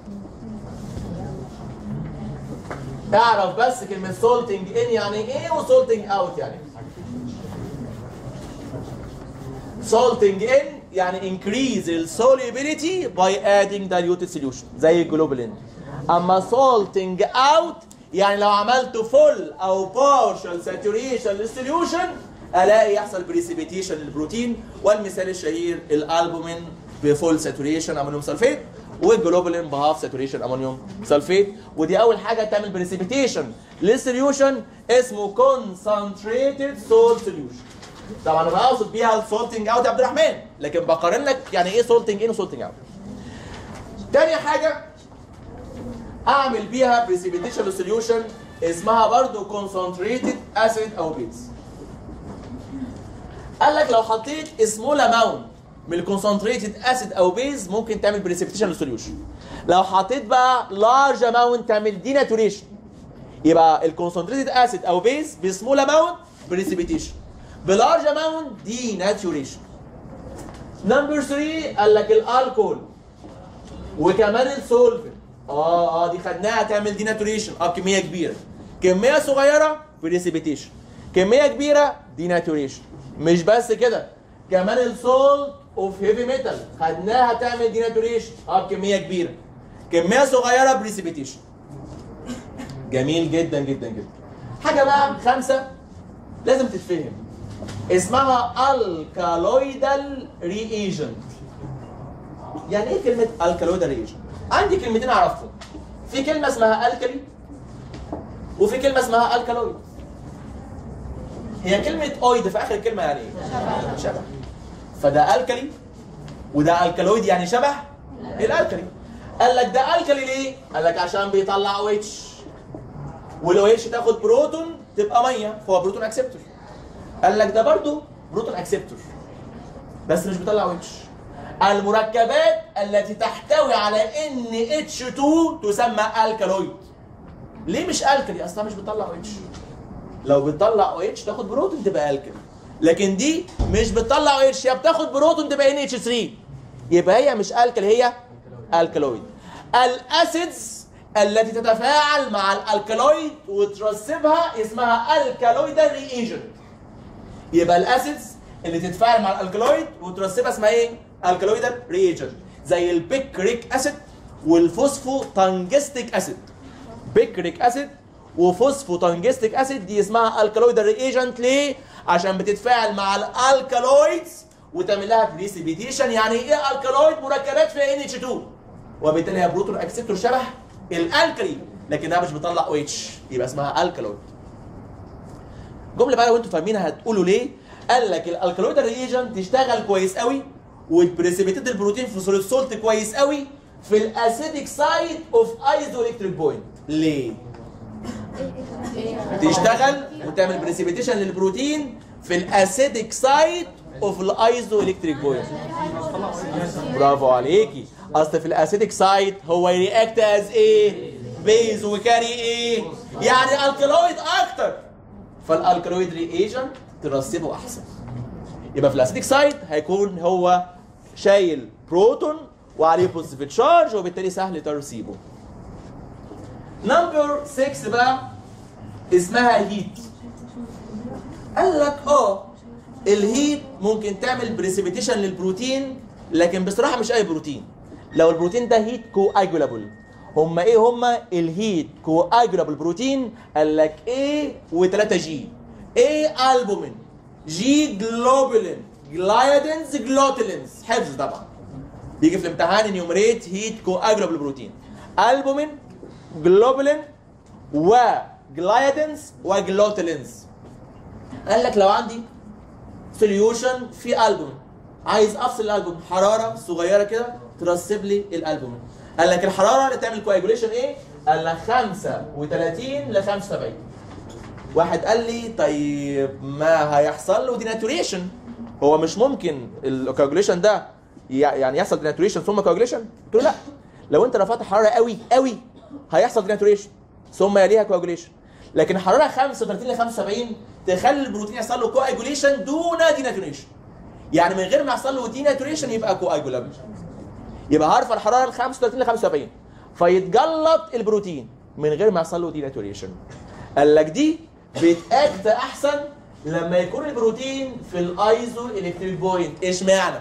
تعرف بس كلمة سولتنج ان يعني ايه وسولتنج اوت يعني سولتنج ان يعني increase the solubility by adding diluted solution زي الجلوبولين اما سولتنج اوت يعني لو عملت فول او partial saturation للسوليوشن الاقي يحصل بريسيبيتيشن للبروتين والمثال الشهير الالبومين بفول ساتوريشن امونيوم سلفيت والجلوبولين بهاف ساتوريشن امونيوم سلفيت ودي اول حاجه تعمل بريسيبيتيشن للسوليوشن اسمه كونسنتريتد سولت سوليوشن طبعا انا بقصد بيها السولتنج اوت يا عبد الرحمن لكن بقارن لك يعني ايه سولتنج ان وسولتنج اوت تاني حاجه اعمل بيها بريسيبيتيشن للسوليوشن اسمها برضو كونسنتريتد اسيد او بيز قال لك لو حطيت سمول اماونت من الكونسنتريتد اسيد او بيز ممكن تعمل بريسبتيشن للسوليوشن لو حطيت بقى لارج اماونت تعمل ديناتوريشن يبقى الكونسنتريتد اسيد او بيز بسمول اماونت بريسبتيشن بلارج اماونت ديناتوريشن نمبر 3 قال لك الالكول وكمان السولفنت اه اه دي خدناها تعمل ديناتوريشن اه كميه كبيره كميه صغيره بريسبتيشن كميه كبيره ديناتوريشن مش بس كده كمان السولت اوف هيفي ميتال خدناها تعمل ديناتوريشن اه بكميه كبيره كميه صغيره بريسيبيتيشن جميل جدا جدا جدا حاجه بقى خمسه لازم تتفهم اسمها الكالويدال رياجنت يعني ايه كلمه الكالويدال رياجنت عندي كلمتين اعرفهم في كلمه اسمها الكالي وفي كلمه اسمها الكالويد هي كلمة اويد في اخر الكلمة يعني ايه؟ شبه فده الكلي وده الكالويد يعني شبه الالكلي قال لك ده الكلي ليه؟ قال لك عشان بيطلع او اتش ولو اتش تاخد بروتون تبقى ميه فهو بروتون اكسبتور قال لك ده برضو بروتون اكسبتور بس مش بيطلع او اتش المركبات التي تحتوي على NH2 تسمى الكالويد ليه مش الكلي اصلا مش بتطلع OH لو بتطلع OH تاخد بروتون تبقى الكلي لكن دي مش بتطلع OH هي بتاخد بروتون تبقى NH3 يبقى هي مش الكلي هي الكالويد الاسيدز التي تتفاعل مع الالكالويد وترسبها اسمها الكالويدال ريجنت يبقى الاسيدز اللي تتفاعل مع الالكالويد وترسبها اسمها ايه الكالويدال ريجنت زي البيكريك اسيد والفوسفو تانجستيك اسيد بيكريك اسيد وفوسفو تانجستيك اسيد دي اسمها الكالويدال ريجنت ليه عشان بتتفاعل مع الالكالويدز وتعمل لها بريسيبيتيشن يعني ايه الكالويد مركبات فيها ان اتش 2 وبالتالي هي بروتون اكسبتور شبه الالكالي لكنها مش بتطلع او اتش يبقى اسمها الكالويد جمله بقى وانتوا فاهمينها هتقولوا ليه قال لك الالكالويد ريجن تشتغل كويس قوي وتبريسيبيتد البروتين في صوره سولت كويس قوي في الاسيديك سايد اوف ايزو الكتريك بوينت ليه تشتغل وتعمل بريسيبيتيشن للبروتين في الاسيديك سايد اوف الايزو الكتريك بوينت برافو عليكي اصل في الاسيديك سايد هو رياكت از ايه بيز وكاري ايه يعني الكالويد اكتر فالالكالويد ريجنت ترسبه احسن يبقى في الاسيديك سايد هيكون هو شايل بروتون وعليه بوزيتيف تشارج وبالتالي سهل ترسيبه نمبر 6 بقى اسمها هيت قال لك اه الهيت ممكن تعمل بريسيبيتيشن للبروتين لكن بصراحه مش اي بروتين لو البروتين ده هيت كو اجولابل هم ايه هم الهيت كو اجولابل بروتين قال لك ايه و3 جي ايه البومين جي جلوبولين جلايدنز جلوتيلينز حفظ طبعا بيجي في الامتحان انيومريت هيت كو اجولابل بروتين البومين جلوبولين وجلايدنز وجلوتيلينز قال لك لو عندي سوليوشن في البوم عايز افصل الالبوم حراره صغيره كده ترسب لي الالبوم قال لك الحراره اللي تعمل كواجوليشن ايه قال لك 35 ل 75 واحد قال لي طيب ما هيحصل له ديناتوريشن هو مش ممكن الكواجوليشن ده يع- يعني يحصل ديناتوريشن ثم كواجوليشن قلت له لا لو انت رفعت الحراره قوي قوي هيحصل ديناتوريشن ثم يليها كواجوليشن لكن حراره 35 ل 75 تخلي البروتين يحصل له كواجوليشن دون ديناتوريشن يعني من غير ما يحصل له ديناتوريشن يبقى كواجولابل يبقى هرفع الحراره ل 35 ل 75 فيتجلط البروتين من غير ما يحصل له ديناتوريشن قال لك دي بتاكت احسن لما يكون البروتين في الايزو الكتريك بوينت اشمعنى؟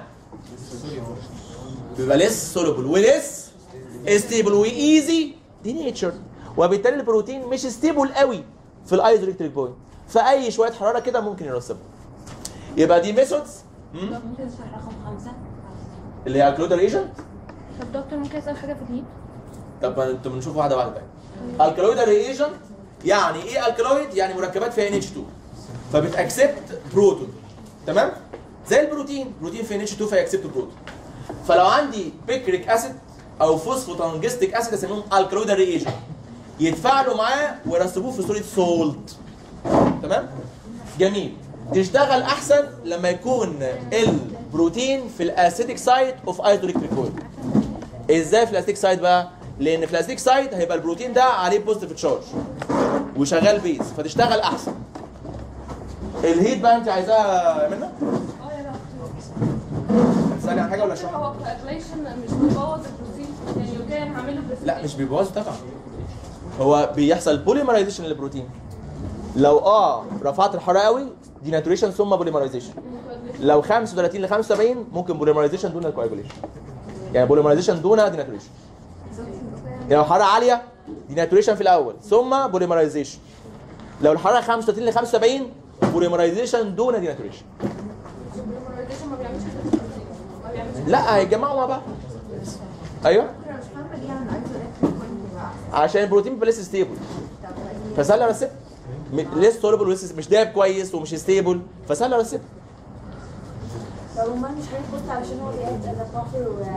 بيبقى ليس سولوبل وليس ستيبل وايزي دي نيتشر وبالتالي البروتين مش ستيبل قوي في الايزو الكتريك بوينت فاي شويه حراره كده ممكن يرسبها يبقى دي ميثودز ممكن تشرح رقم خمسة اللي هي الكلودر ايجنت طب دكتور ممكن اسال حاجه في الهيت طب انتوا بنشوف واحده واحده تاني الكالويد ريجنت يعني ايه الكالويد يعني مركبات فيها NH2 فبتاكسبت بروتون تمام زي البروتين بروتين فيه NH2 فيأكسبت بروتون فلو عندي بيكريك اسيد او فوسفوتانجستيك اسيد اسميهم الكالويد ريجنت يتفاعلوا معاه ويرسبوه في صوره سولت تمام جميل تشتغل احسن لما يكون البروتين في الاسيتيك سايت اوف ايزوليكتريك بوينت ازاي في الاسيتيك سايد بقى؟ لان في الاسيتيك سايد هيبقى البروتين ده عليه بوزيتيف تشارج وشغال بيز فتشتغل احسن. الهيت بقى انت عايزاها يا منى؟ اه يا دكتور هتسالي عن حاجه ولا اشرحها؟ هو كالكوليشن مش بيبوظ البروتين يعني لو كان هعمله لا مش بيبوظ طبعا. هو بيحصل بوليمرايزيشن للبروتين. لو اه رفعت الحراره قوي ديناتوريشن ثم بوليمرايزيشن. لو 35 ل 75 ممكن بوليمرايزيشن دون الكواجوليشن. يعني بوليمرايزيشن دون ديناتوريشن. يعني لو الحراره عاليه ديناتوريشن في الاول ثم بوليمرايزيشن لو الحراره 35 ل 75 بوليمرايزيشن دون ديناتوريشن البوليمرايزيشن ما بيعملش كده في البروتين ما بيعملش لا هيتجمعوا مع بعض ايوه انا مش فاهمه ليه انا عايزه الاكل بقى عشان البروتين بيبقى لسه ستيبل فسهل ارسبها لسه سوليبل ولسه مش دايب كويس ومش ستيبل فسهل ارسبها طب امال مش هيخش علشان هو بيعمل البافر و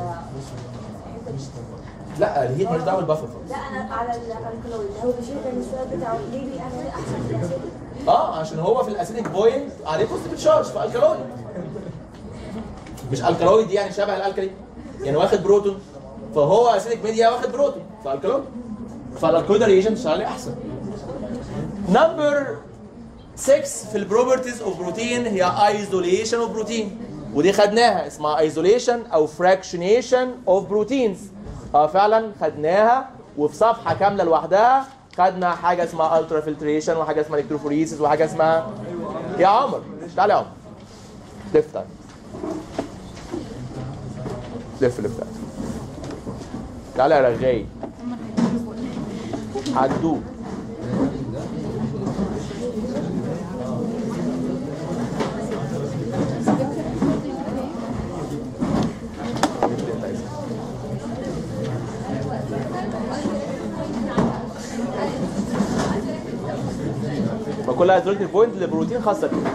الحتة دي. لا الهيت مش دعوه بالبفر خالص لا انا على الكالوري هو بيشيل السؤال بتاعه ليه بيعمل احسن في الاسئله اه عشان هو في الاسيديك بوينت عليه بوزيتيف تشارج في الكالوري مش الكالويد دي يعني شبه الالكالي يعني واخد بروتون فهو اسيدك ميديا واخد بروتون فالكالويد فالالكالويد ريجنت شغال احسن نمبر 6 في البروبرتيز اوف بروتين هي ايزوليشن اوف بروتين ودي خدناها اسمها ايزوليشن او فراكشنيشن اوف بروتينز اه فعلا خدناها وفي صفحه كامله لوحدها خدنا حاجه اسمها الترا فلتريشن وحاجه اسمها الكتروفوريسيس وحاجه اسمها يا عمر تعالى يا عمر لف تعالى لف لف تعالى تعالى يا رغاي هتدوب ما كل ايزوليتد بوينت لبروتين خاصه بيه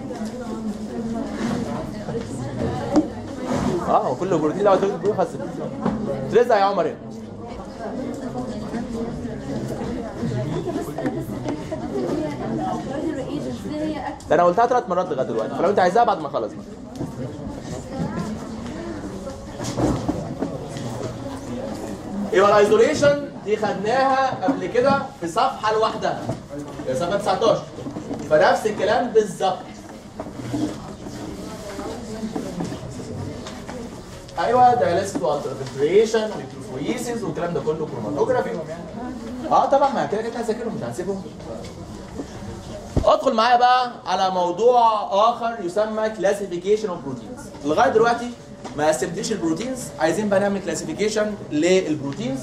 اه هو كل بروتين له ايزوليتد بوينت خاصه بيه ترزع يا عمر هنا ده انا قلتها ثلاث مرات لغايه دلوقتي فلو انت عايزاها بعد ما اخلص بقى يبقى الايزوليشن دي خدناها قبل كده في صفحه لوحدها هي صفحه 19 فنفس الكلام بالظبط ايوه دايليسيس والترافلتريشن والكتروفويسيس والكلام ده كله كروماتوجرافي اه طبعا ما كده كده هذاكرهم مش هنسيبهم ادخل معايا بقى على موضوع اخر يسمى كلاسيفيكيشن اوف بروتينز لغايه دلوقتي ما قسمتش البروتينز عايزين بقى نعمل كلاسيفيكيشن للبروتينز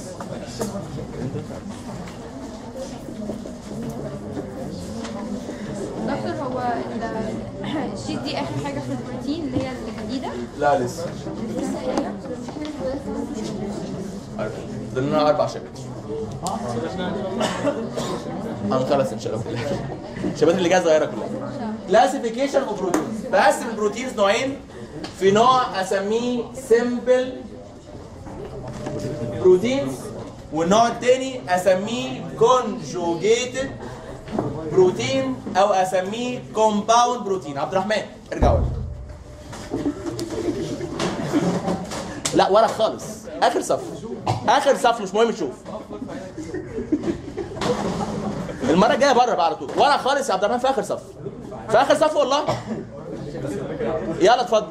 دكتور هو ال- الشيت دي اخر حاجه في البروتين اللي هي الجديده لا لسه ضمننا اربع شبات هنخلص ان شاء الله كلها الشبات اللي جايه صغيره كلها كلاسيفيكيشن اوف بروتينز بقسم البروتينز نوعين في نوع اسميه سمبل بروتينز والنوع الثاني اسميه كونجوجيتد بروتين او اسميه كومباوند بروتين عبد الرحمن ارجع ورا لا ورا خالص اخر صف اخر صف مش مهم تشوف المره الجايه بره بقى على طول ورا خالص يا عبد الرحمن في اخر صف في اخر صف والله يلا اتفضل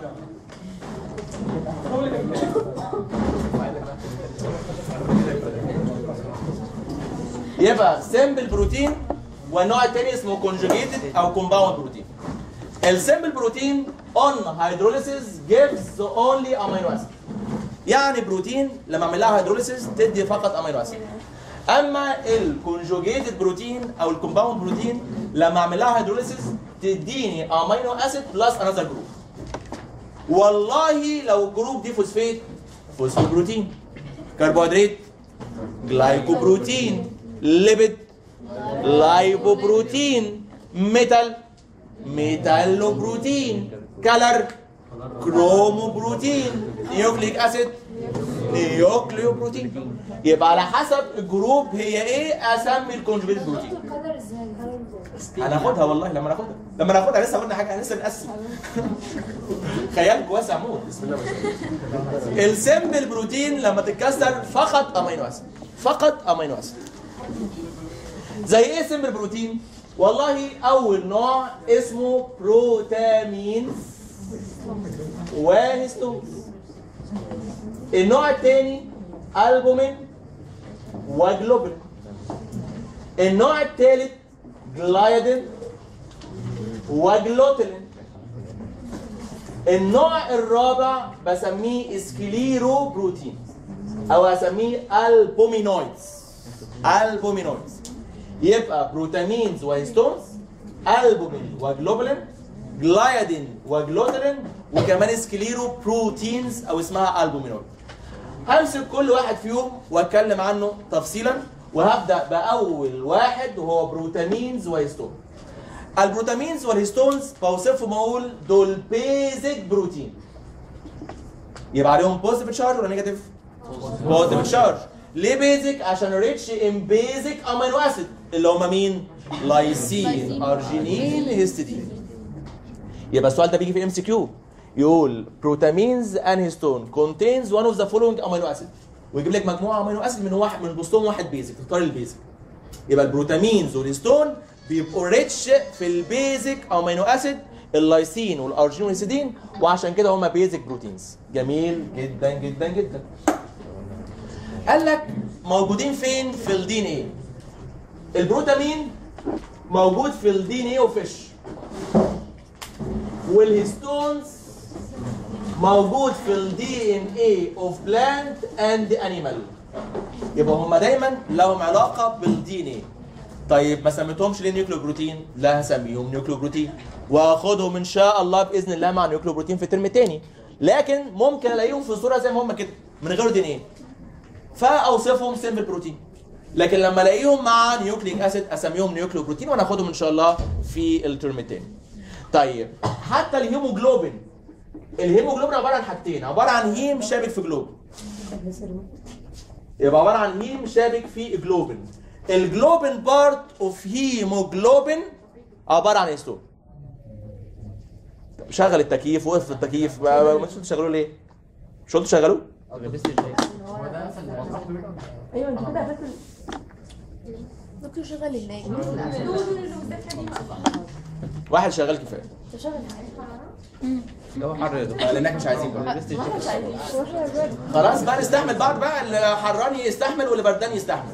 يبقى سمبل بروتين والنوع الثاني اسمه كونجوجيتد او كومباوند بروتين السمبل بروتين اون هيدروليسيس جيفز اونلي امينو اسيد يعني بروتين لما اعمل لها هيدروليسيس تدي فقط امينو اسيد اما الكونجوجيتد بروتين او الكومباوند بروتين لما اعمل لها هيدروليسيس تديني امينو اسيد بلس انذر جروب والله لو الجروب دي فوسفيت فوسفوبروتين كربوهيدرات جلايكوبروتين ليبيد لايبوبروتين ميتال ميتالوبروتين كالر كروموبروتين نيوكليك اسيد نيوكليوبروتين يبقى على حسب الجروب هي ايه اسمي الكونجوجيت بروتين القدر ازاي؟ هناخدها والله لما ناخدها لما ناخدها لسه قلنا حاجه لسه بنقسم خيالك واسع موت بسم الله ما شاء الله السمبل بروتين لما تتكسر فقط امينو اسيد فقط امينو اسيد زي ايه سمبل بروتين والله اول نوع اسمه بروتامينز وهيستونز النوع الثاني البومين وجلوبين النوع الثالث جلايدين وجلوتين النوع الرابع بسميه سكليرو بروتين او اسميه البومينويدز البومينويدز يبقى بروتامينز وهيستونز البومين وجلوبولين جلايدين وجلوتين وكمان سكليرو بروتينز او اسمها البومينويد همسك كل واحد فيهم واتكلم عنه تفصيلا وهبدا باول واحد وهو بروتامينز وهيستون البروتامينز والهيستونز بوصفهم اقول دول بيزك بروتين يبقى عليهم بوزيتيف تشارج ولا نيجاتيف؟ بوزيتيف تشارج ليه بيزك؟ عشان ريتش ان بيزك امينو اسيد اللي هم مين؟ لايسين ارجينين هيستidine يبقى السؤال ده بيجي في الام سي كيو يقول بروتامينز ان هيستون كونتينز one of the following امينو اسيد ويجيب لك مجموعه امينو اسيد من واحد من وسطهم واحد بيزك تختار البيزك يبقى البروتامينز والهيستون بيبقوا ريتش في البيزك امينو اسيد اللايسين والارجين والهيستidine وعشان كده هما بيزك بروتينز جميل جدا جدا جدا قال لك موجودين فين في الدي ان ايه البروتامين موجود في الدي ان ايه وفيش والهيستونز موجود في الدي ان اي اوف بلانت اند انيمال يبقى هما دايما لهم علاقه بالدي ان اي طيب ما سميتهمش ليه نيوكليو بروتين؟ لا هسميهم نيوكليو بروتين واخدهم ان شاء الله باذن الله مع نيوكليو بروتين في الترم الثاني لكن ممكن الاقيهم في صوره زي ما هم كده من غير دي ان ايه فاوصفهم سيمبل بروتين لكن لما الاقيهم مع نيوكليك اسيد اسميهم نيوكليو بروتين وناخدهم ان شاء الله في الترم الثاني طيب حتى الهيموجلوبين الهيموجلوبين عباره عن حاجتين عباره عن هيم شابك في جلوب يبقى عباره عن هيم شابك في جلوبين الجلوبين بارت اوف هيموجلوبين عباره عن هيستون شغل التكييف وقف في التكييف ما ما- ما انتوا تشغلوه ليه؟ مش قلتوا شغلوه؟ ايوه انت كده فاكر دكتور شغال هناك واحد شغال كفايه تشغل لو حر يا دكتور لانك مش عايزين بقى. مش عايزين واحنا الراجل خلاص بقى نستحمل بعض بقى اللي حران يستحمل واللي بردان يستحمل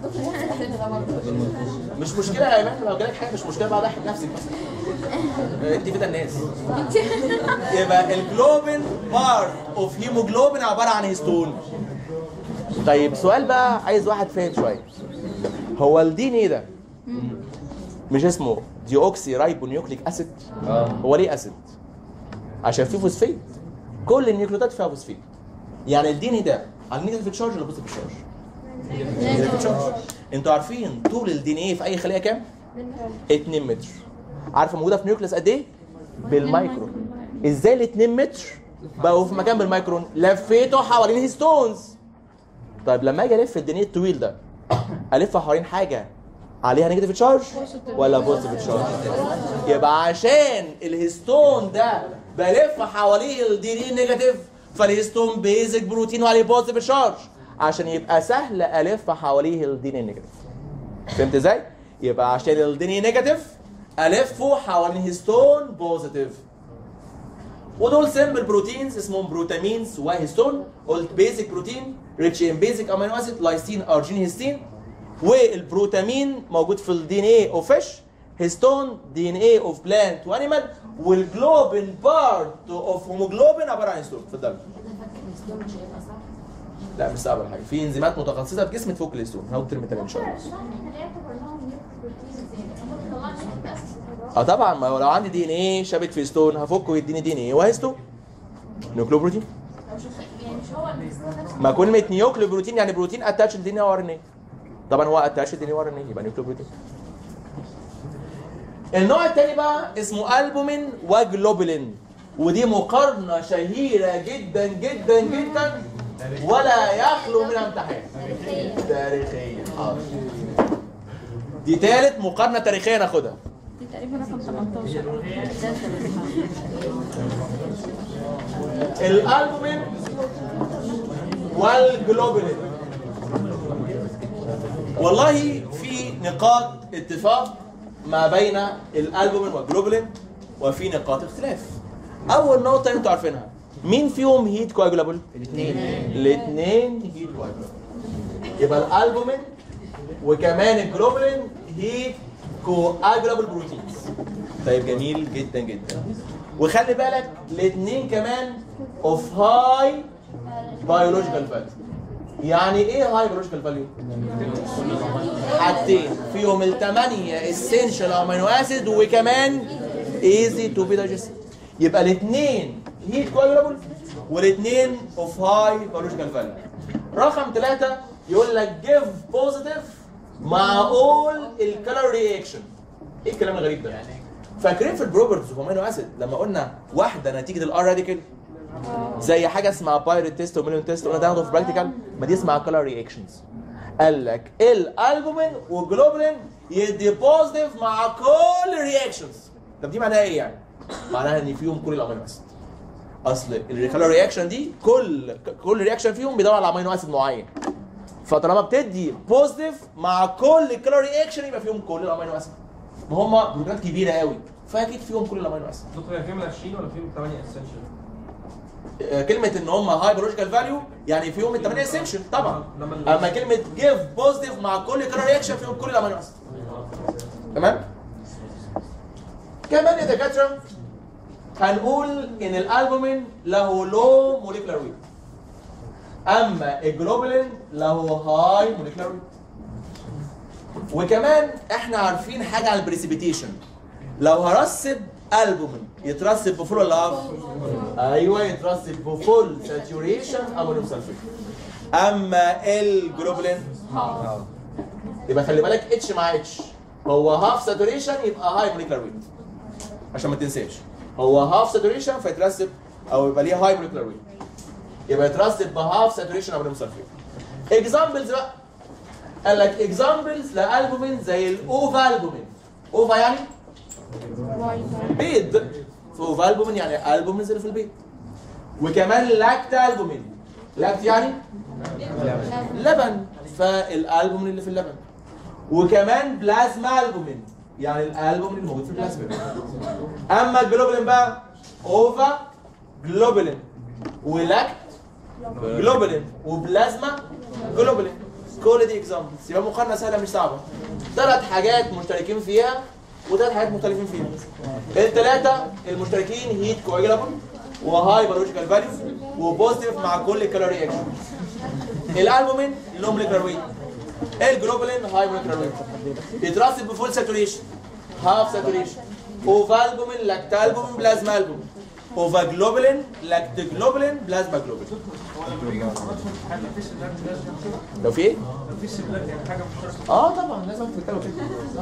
مش مشكله يا ايمان لو جالك حاجه مش مشكله بقى ضحك نفسك بس انت كده الناس يبقى الجلوبين بارت اوف هيموجلوبين عباره عن هيستون طيب سؤال بقى عايز واحد فاهم شويه هو الدين ايه ده مش اسمه ديوكسي رايبو نيوكليك اسيد هو ليه اسيد عشان فيه فوسفيت كل النيوكليوتات فيها فوسفيت يعني الدين ايه ده على نيجاتيف تشارج ولا بوزيتيف تشارج نيجاتيف تشارج انتوا عارفين طول الدي ان ايه في اي خليه كام 2 متر عارفه موجوده في نيوكليس قد ايه بالمايكرون ازاي ال 2 متر بقوا في مكان بالمايكرون لفيته حوالين هيستونز طيب لما اجي الف الدي ان ايه الطويل ده الف حوالين حاجه عليها نيجاتيف تشارج ولا بوزيتيف تشارج يبقى عشان الهيستون ده بلف حواليه الدي ان ايه نيجاتيف فالهيستون بيزك بروتين وعليه بوزيتيف تشارج عشان يبقى سهل الف حواليه الدي ان ايه نيجاتيف فهمت ازاي؟ يبقى عشان الدي ان ايه نيجاتيف الفه حوالين هيستون بوزيتيف ودول سمبل بروتينز اسمهم بروتامينز وهيستون قلت بيزك بروتين ريتش ان بيزك امينو اسيد لايسين ارجين هيستين والبروتامين موجود في الدي ان ايه اوف فيش هيستون دي ان ايه اوف بلانت وانيمال والجلوبين بارت اوف هيموجلوبين عباره عن هيستون في الدم لا مش صعب ولا حاجه في انزيمات متخصصه في جسم تفك الهيستون هناخد ترم تاني ان شاء الله اه طبعا ما هو لو عندي دي ان ايه شابك في هيستون هفكه ويديني دي ان ايه وهيستون نيوكليو بروتين ما كلمه نيوكليو بروتين يعني بروتين اتاتش لدي ان ايه وار ان ايه طبعا هو اتاتش لدي ان ايه وار ان ايه يبقى نيوكليو بروتين النوع الثاني بقى اسمه البومين وجلوبولين ودي مقارنه شهيره جدا جدا جدا ولا يخلو منها امتحان تاريخيا حاضر دي ثالث مقارنه تاريخيه ناخدها دي تقريبا رقم 18 الالبومين والجلوبولين والله في نقاط اتفاق ما بين الالبومين والجلوبولين وفي نقاط اختلاف اول نقطه انتوا عارفينها مين فيهم هيت كواجولابل الاثنين الاثنين هيت كواجولابل يبقى الالبومين وكمان الجلوبولين هيت كواجولابل بروتينز طيب جميل جدا جدا وخلي بالك الاثنين كمان اوف هاي بيولوجيكال فاليو يعني ايه هاي بيولوجيكال فاليو حاجتين فيهم الثمانيه اسينشال امينو اسيد وكمان ايزي تو بي دايجست يبقى الاثنين هيت كواجولابل والاثنين اوف هاي بيولوجيكال فاليو رقم ثلاثة يقول لك جيف بوزيتيف مع اول الكالر رياكشن ايه الكلام الغريب ده فاكرين في البروبرتيز اوف امينو اسيد لما قلنا واحده نتيجه الار راديكال زي حاجه اسمها بايرت تيست وميليون تيست قلنا ده هناخده في براكتيكال ما دي اسمها كالر رياكشنز قال لك الالبومين والجلوبولين يدي بوزيتيف مع كل الرياكشنز طب دي معناها ايه يعني؟ معناها ان فيهم كل الامينو اسيد اصل الكالوري رياكشن دي كل كل رياكشن فيهم بيدور على امينو اسيد معين فطالما بتدي بوزيتيف مع كل الكالوري رياكشن يبقى فيهم كل الامينو اسيد ما هم بروتينات كبيره قوي فاكيد فيهم كل الامينو اسيد دكتور هي فيهم 20 ولا فيهم 8 اسينشال؟ آه، كلمه ان هم هاي بيولوجيكال فاليو يعني فيهم ال 8 اسينشال طبعا لما ال- اما كلمه جيف بوزيتيف مع كل كالوري رياكشن فيهم كل الامينو اسيد تمام كمان يا دكاتره هنقول ان الالبومين له لو موليكولار ويت اما الجلوبولين له هاي موليكولار ويت وكمان احنا عارفين حاجه على البريسيبيتيشن لو هرسب البومين يترسب بفول ولا هاف؟ ايوه يترسب بفول ساتوريشن امونيوم سلفيت اما الجلوبولين يبقى خلي بالك اتش مع اتش هو هاف ساتوريشن يبقى هاي موليكولار ويت عشان ما تنساش هو هاف ساتوريشن فيترسب او يبقى ليه هاي موليكولار ويت يبقى يترسب بهاف ساتوريشن امونيوم سلفيت اكزامبلز بقى قال لك اكزامبلز لالبومين زي الاوفا البومين اوفا يعني بيض اوفا البومين يعني البومينز اللي في البيض وكمان لاكت البومين لاكت يعني لبن فالالبومين اللي في اللبن وكمان بلازما البومين يعني الالبومين اللي موجود في البلازما اما الجلوبولين بقى اوفا جلوبولين ولاكت جلوبولين وبلازما جلوبولين كل دي اكزامبلز يبقى مقارنه سهله مش صعبه ثلاث حاجات مشتركين فيها وثلاث حاجات مختلفين فيها الثلاثه المشتركين هيت كواجلابل وهاي بيولوجيكال فاليو وبوزيتيف مع كل كالوري اكشن الالبومين لو موليكولار ويت الجلوبولين هاي موليكولار ويت يترسب بفول ساتوريشن هاف ساتوريشن اوفالبومين لاكتالبومين بلازما البومين اوفا جلوبولين لاكت جلوبولين بلازما جلوبولين هو لما يجي مفيش حاجه مفيش سيميلار لازم يحصل لو في ايه؟ مفيش سيميلار يعني حاجه مشتركه اه طبعا لازم تكتبوا كده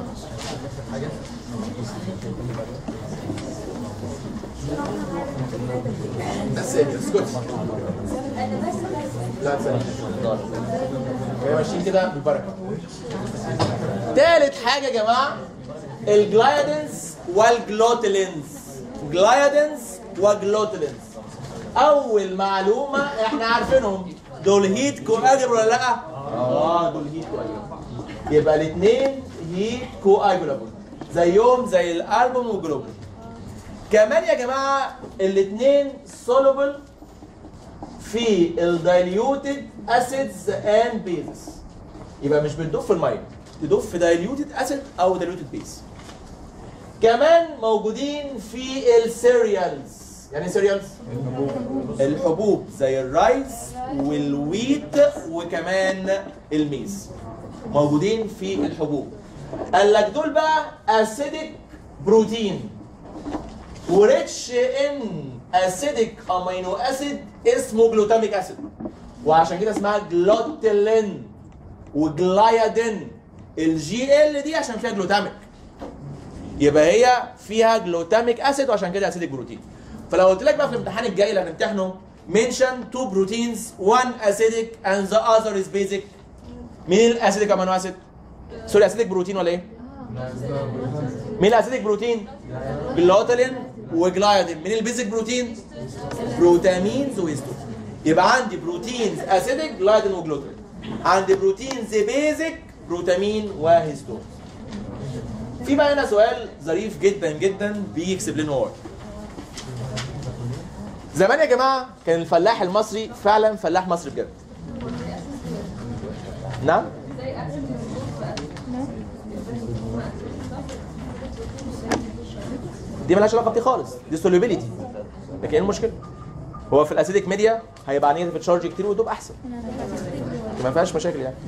بس اسكت انا بس لا تسأل هي ماشيين كده بالبركه تالت حاجه يا جماعه الجلايدنز والجلوتيلينز جلايدنز وجلوتيلينز اول معلومه احنا عارفينهم دول هيت كواجل ولا لا؟ اه دول هيت كواجل يبقى الاثنين هيت كواجولابل زيهم زي الالبوم والجلوبول كمان يا جماعه الاثنين سولوبل في الدايليوتد اسيدز اند بيزز يبقى مش بتدوب في الميه تدوب في دايليوتد اسيد او دايليوتد بيز كمان موجودين في السيريالز يعني ايه سيريالز الحبوب زي الرايس والويت وكمان الميز موجودين في الحبوب قال لك دول بقى اسيدك بروتين وريتش ان اسيدك امينو اسيد اسمه جلوتاميك اسيد وعشان كده اسمها جلوتيلين وجلايادين الجي ال دي عشان فيها جلوتاميك يبقى هي فيها جلوتاميك اسيد وعشان كده اسيدك بروتين فلو قلت لك بقى في الامتحان الجاي اللي هنمتحنه mention two proteins one acidic and the other is basic مين الاسيدك امينو اسيد؟ سوري اسيدك بروتين ولا ايه؟ مين الاسيدك بروتين؟ جلوتالين وجلايدين مين البيزك بروتين؟ بروتامينز وهيستون يبقى عندي بروتينز اسيدك جلايدين وجلوتالين عندي بروتينز بيزك بروتامين وهيستون في بقى هنا سؤال ظريف جدا جدا بيكسب لنا وقت زمان يا جماعه كان الفلاح المصري فعلا فلاح مصري بجد نعم دي مالهاش علاقه بدي خالص دي سوليبيليتي لكن ايه المشكله هو في الاسيديك ميديا هيبقى نيجاتيف تشارج كتير ويدوب احسن ما فيهاش مشاكل يعني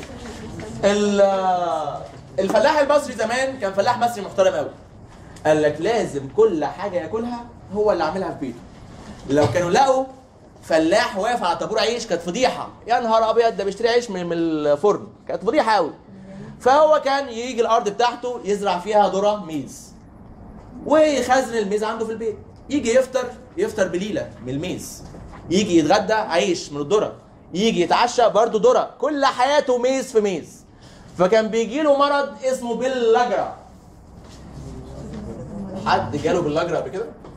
ال- الفلاح المصري زمان كان فلاح مصري محترم قوي قال لك لازم كل حاجه ياكلها هو اللي عاملها في بيته لو كانوا لقوا فلاح واقف على طابور عيش كانت فضيحه يا نهار ابيض ده بيشتري عيش من من الفرن كانت فضيحه قوي فهو كان يجي الارض بتاعته يزرع فيها ذره ميز ويخزن الميز عنده في البيت يجي يفطر يفطر بليله من الميز يجي يتغدى عيش من الذره يجي يتعشى برضه ذره كل حياته ميز في ميز فكان بيجي له مرض اسمه باللاجرا حد جاله باللاجرا قبل كده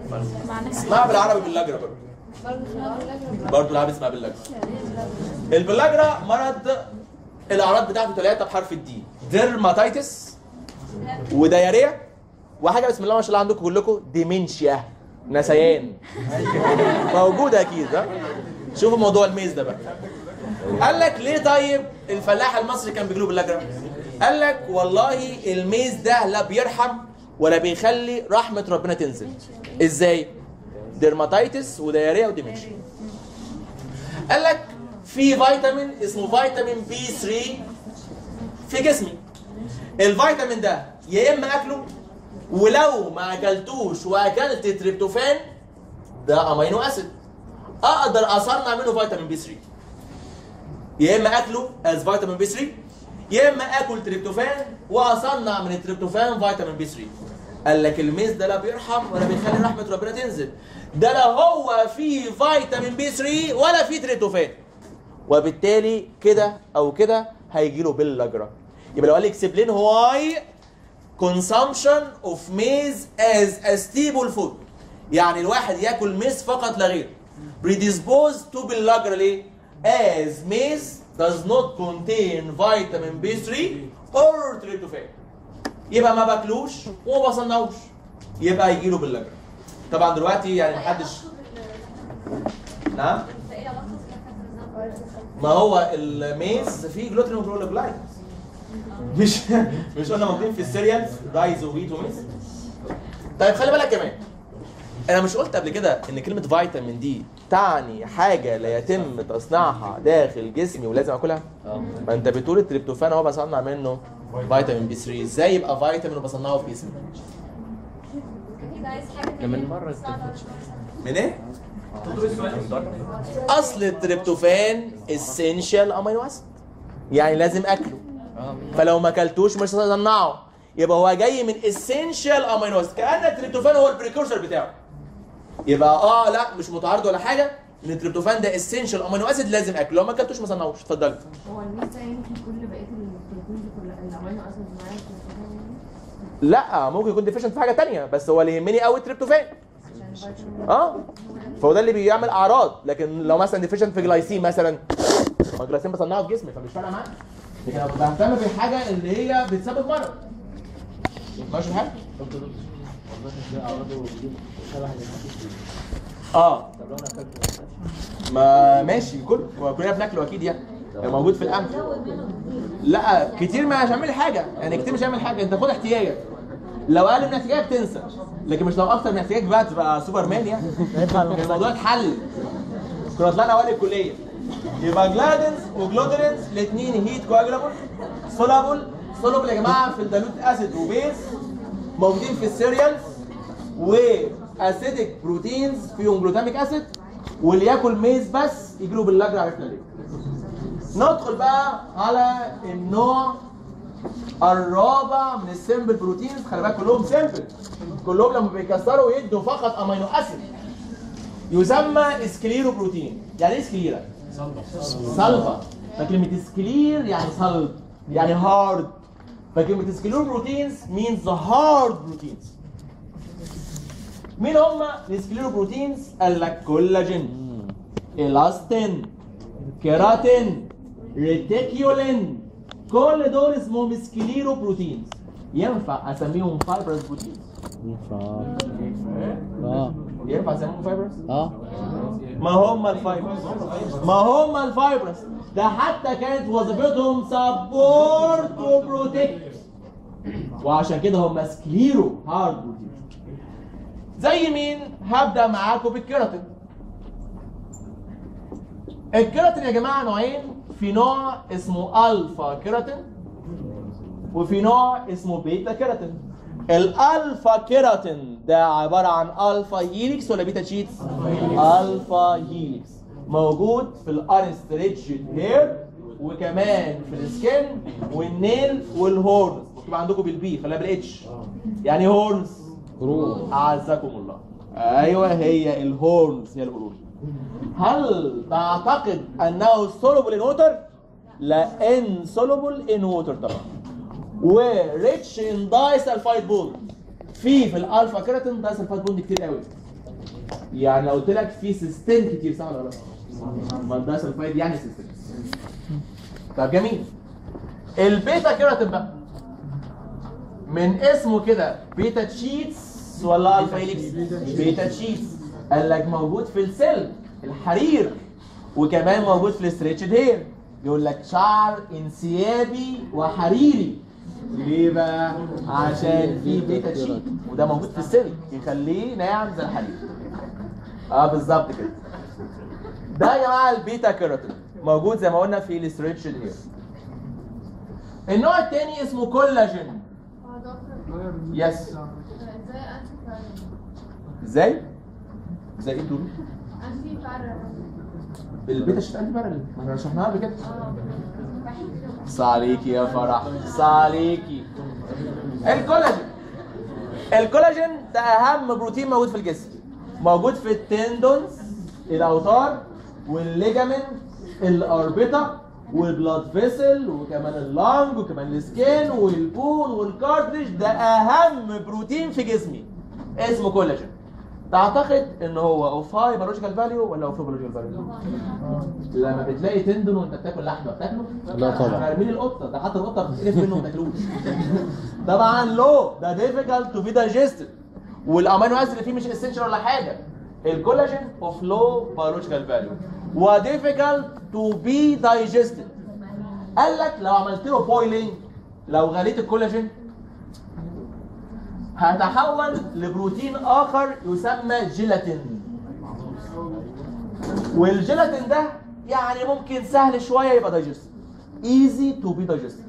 معناها اسمها بالعربي باللاجرا برضه برضه العربي اسمها باللاجرا البلاجرا مرض الاعراض بتاعته ثلاثه بحرف الدي ديرماتيتس ودياريا وحاجه بسم الله ما شاء الله عندكم كلكم ديمنشيا نسيان موجوده اكيد ها شوفوا موضوع الميز ده بقى قال لك ليه طيب الفلاح المصري كان بيجيله باللاجرا قال لك والله الميز ده لا بيرحم ولا بيخلي رحمه ربنا تنزل ازاي ديرماتيتس ودياريا وديمنشيا قال لك في فيتامين اسمه فيتامين بي 3 في جسمي الفيتامين ده يا اما اكله ولو ما اكلتوش واكلت تريبتوفان ده امينو اسيد اقدر اصنع منه فيتامين بي 3 يا اما اكله از فيتامين بي 3 يا اما اكل تريبتوفان واصنع من التريبتوفان فيتامين بي 3 قال لك الميز ده لا بيرحم ولا بيخلي رحمه ربنا تنزل ده لا هو فيه فيتامين بي 3 ولا فيه تريبتوفان وبالتالي كده او كده هيجي له باللاجرا يبقى لو قال لي اكسبلين واي consumption of maize as a staple food يعني الواحد ياكل ميز فقط لا غير predisposed to باللاجرا ليه as maize does not contain vitamin B3 or tryptophan يبقى ما باكلوش وما بصنعوش يبقى يجي له باللاجرا طبعا دلوقتي يعني محدش نعم ما هو الميز فيه جلوتين وجلوكولايد مش مش قلنا موجودين في السيريالز رايز وويت وميز طيب خلي بالك كمان انا مش قلت قبل كده ان كلمه فيتامين دي تعني حاجه لا يتم تصنيعها داخل جسمي ولازم اكلها ما انت بتقول التريبتوفان اهو بصنع منه فيتامين بي 3 ازاي يبقى فيتامين وبصنعه في جسمي من مرة من ايه اصل التريبتوفان اسينشال امينو اسيد يعني لازم اكله فلو ما اكلتوش مش هتصنعه يبقى هو جاي من اسينشال امينو اسيد كان التريبتوفان هو البريكورسور بتاعه يبقى اه لا مش متعارض ولا حاجه ان التريبتوفان ده اسينشال امينو اسيد لازم اكله لو ما اكلتوش ما صنعوش اتفضل هو الميز ده يمكن كل بقيه البروتين دي كلها الامينو اسيد معايا التريبتوفان لا ممكن يكون ديفيشنت في حاجه تانية بس هو اللي يهمني قوي التريبتوفان عشان الفيتامين اه فهو ده اللي بيعمل اعراض لكن لو مثلا ديفيشنت في جلايسين مثلا ما الجلايسين بصنعه في جسمي فمش فارقه معايا لكن انا بهتم بالحاجه اللي هي بتسبب مرض ماشي الحال؟ اه ما ماشي كل ما كلنا بناكله اكيد يعني موجود في الانف لا كتير مش هيعمل لي حاجه يعني كتير مش هيعمل حاجه انت خد احتياجك لو اقل من احتياجك تنسى لكن مش لو اكتر من احتياجك بقى تبقى سوبر مان يعني الموضوع اتحل كنا طلعنا اوائل الكليه يبقى جلادنز وجلودرينز الاثنين هيت كواجلابل سولابل سولابل يا جماعه في الدالوت اسيد وبيز موجودين في السيريالز واسيدك بروتينز فيهم جلوتاميك اسيد واللي ياكل ميز بس يجيله باللاجر عرفنا ليه ندخل بقى على النوع الرابع من السمبل بروتينز خلي بالك كلهم سمبل كلهم لما بيكسروا يدوا فقط امينو اسيد يسمى اسكليرو بروتين يعني ايه اسكليرا؟ صلبة فكلمة اسكلير يعني صلب يعني هارد فكلمة اسكليرو بروتينز means the hard proteins مين هم الاسكليرو بروتينز؟ قال لك كولاجين الاستين كيراتين ريتيكيولين كل دول اسمهم سكليرو بروتينز ينفع اسميهم فايبرز بروتينز اه ينفع اسميهم فايبرز اه ما هم الفايبرز ما هم الفايبرز ده حتى كانت وظيفتهم سبورت وبروتكت وعشان كده هم سكليرو هارد بروتين زي مين هبدا معاكم بالكيراتين الكيراتين يا جماعه نوعين في نوع اسمه الفا كيراتين وفي نوع اسمه بيتا كيراتين الالفا كيراتين ده عباره عن الفا هيليكس ولا بيتا شيتس الفا هيليكس موجود في الانستريتشد هير وكمان في السكن والنيل والهورنز مكتوب عندكم بالبي خليها بالاتش يعني هورنز قرون اعزكم الله ايوه هي الهورنز هي القرون هل تعتقد انه soluble in water؟ لا insoluble in water طبعا وريتش ان دايسلفايد بوند في في الالفا كيراتين دايسلفايد بوند كتير قوي يعني لو قلت لك في سيستم كتير صح ولا لا؟ ما الدايسلفايد يعني سيستم طب جميل البيتا كيراتين بقى من اسمه كده بيتا تشيتس ولا الفا هيليكس بيتا تشيتس قال لك موجود في السلك الحرير وكمان موجود في الستريتشد هير يقول لك شعر انسيابي وحريري ليه بقى؟ عشان في بيتا تشيت وده موجود في السلك يخليه ناعم زي الحرير اه بالظبط كده ده يا جماعه البيتا كيراتين موجود زي ما قلنا في الستريتشد هير النوع الثاني اسمه كولاجين يس ازاي؟ ازاي ايه دول؟ البيتا شيت انتي بارل ما احنا شرحناها قبل كده صح عليكي يا فرح صح عليكي الكولاجين الكولاجين ده اهم بروتين موجود في الجسم موجود في التندونز الاوتار والليجامنت الاربطه والبلاد فيسل وكمان اللانج وكمان السكين والبون والكارتريج ده اهم بروتين في جسمي اسمه كولاجين تعتقد ان هو اوف هاي بيولوجيكال فاليو ولا اوف بيولوجيكال فاليو؟ لما بتلاقي تندون وانت بتاكل لحمه بتاكله؟ لا طبعا. مين القطه؟ ده حتى القطه بتتقرف منه وما تاكلوش. طبعا لو ده difficult to be digested والامينو اسيد اللي فيه مش اسينشال ولا حاجه. الكولاجين اوف لو بيولوجيكال فاليو و difficult to be digested. قال لك لو عملت له بويلينج لو غليت الكولاجين هتحول لبروتين اخر يسمى جيلاتين والجيلاتين ده يعني ممكن سهل شويه يبقى دايجست ايزي تو بي دايجست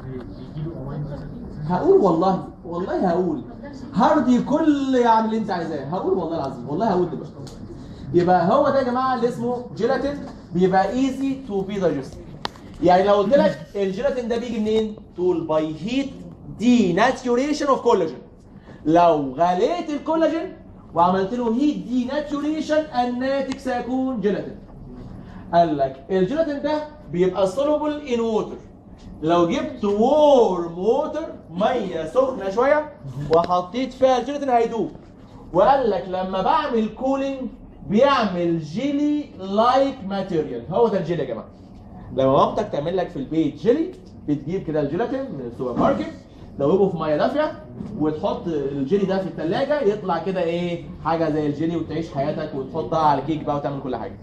هقول والله والله هقول هرضي كل يعني اللي انت عايزاه هقول والله العظيم والله هقول دلوقتي يبقى هو ده يا جماعه اللي اسمه جيلاتين بيبقى ايزي تو بي دايجست يعني لو قلت لك الجيلاتين ده بيجي منين؟ تقول باي هيت دي ناتيوريشن اوف كولاجين لو غليت الكولاجين وعملت له هيت دي ناتيوريشن الناتج سيكون جيلاتين قال لك الجيلاتين ده بيبقى soluble in water لو جبت warm water ميه سخنه شويه وحطيت فيها الجيلاتين هيدوب وقال لك لما بعمل كولينج بيعمل جيلي لايك ماتيريال هو ده الجيلي يا جماعه لما مامتك تعمل لك في البيت جيلي بتجيب كده الجيلاتين من السوبر ماركت تدوبه في ميه دافيه وتحط الجيلي ده في الثلاجه يطلع كده ايه حاجه زي الجيلي وتعيش حياتك وتحطها على كيك بقى وتعمل كل حاجه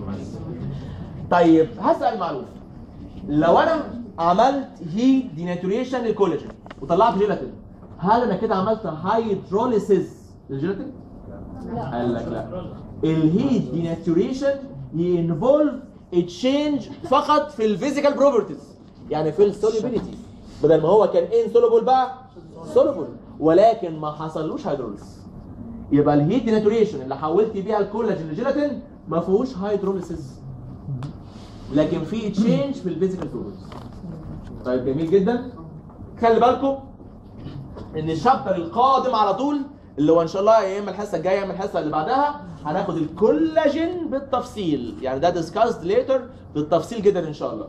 طيب هسال معلومه لو انا عملت هيت ديناتوريشن للكولاجين وطلعت جيلاتين هل انا كده عملت هيدروليسيس للجيلاتين؟ قال لك لا الهيت ديناتوريشن ينفولف تشينج فقط في الفيزيكال بروبرتيز يعني في السوليبيليتي بدل ما هو كان انسولوبل بقى سولوبل ولكن ما حصلوش هيدروليسيس يبقى الهيت ديناتوريشن اللي حولت بيها الكولاجين لجيلاتين ما فيهوش هيدروليسيس لكن في تشينج في الفيزيكال بروبرتيز طيب جميل جدا خلي بالكم ان الشابتر القادم على طول اللي هو ان شاء الله يا اما الحصه الجايه يا اما الحصه اللي بعدها هناخد الكولاجين بالتفصيل يعني ده ديسكاست ليتر بالتفصيل جدا ان شاء الله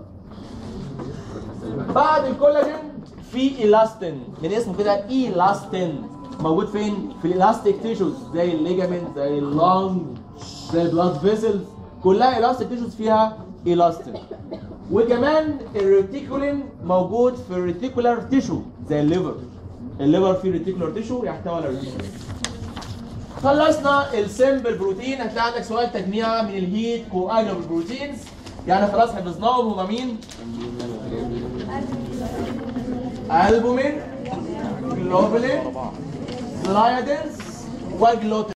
بعد الكولاجين في الاستين من اسمه كده ايلاستين موجود فين في الالاستيك تيشوز زي الليجامنت زي اللونج زي البلاد فيسلز كلها الاستيك تيشوز فيها الاستين وكمان الريتيكولين موجود في الريتيكولار تيشو زي الليفر الليفر فيه ريتيكولار تيشو يحتوي على ريتيكولار خلصنا السمبل بروتين هتلاقي عندك سؤال تجميع من الهيت كواجلبل بروتينز يعني خلاص حفظناهم هما مين؟ البومين جلوبولين جلايدنز وجلوتين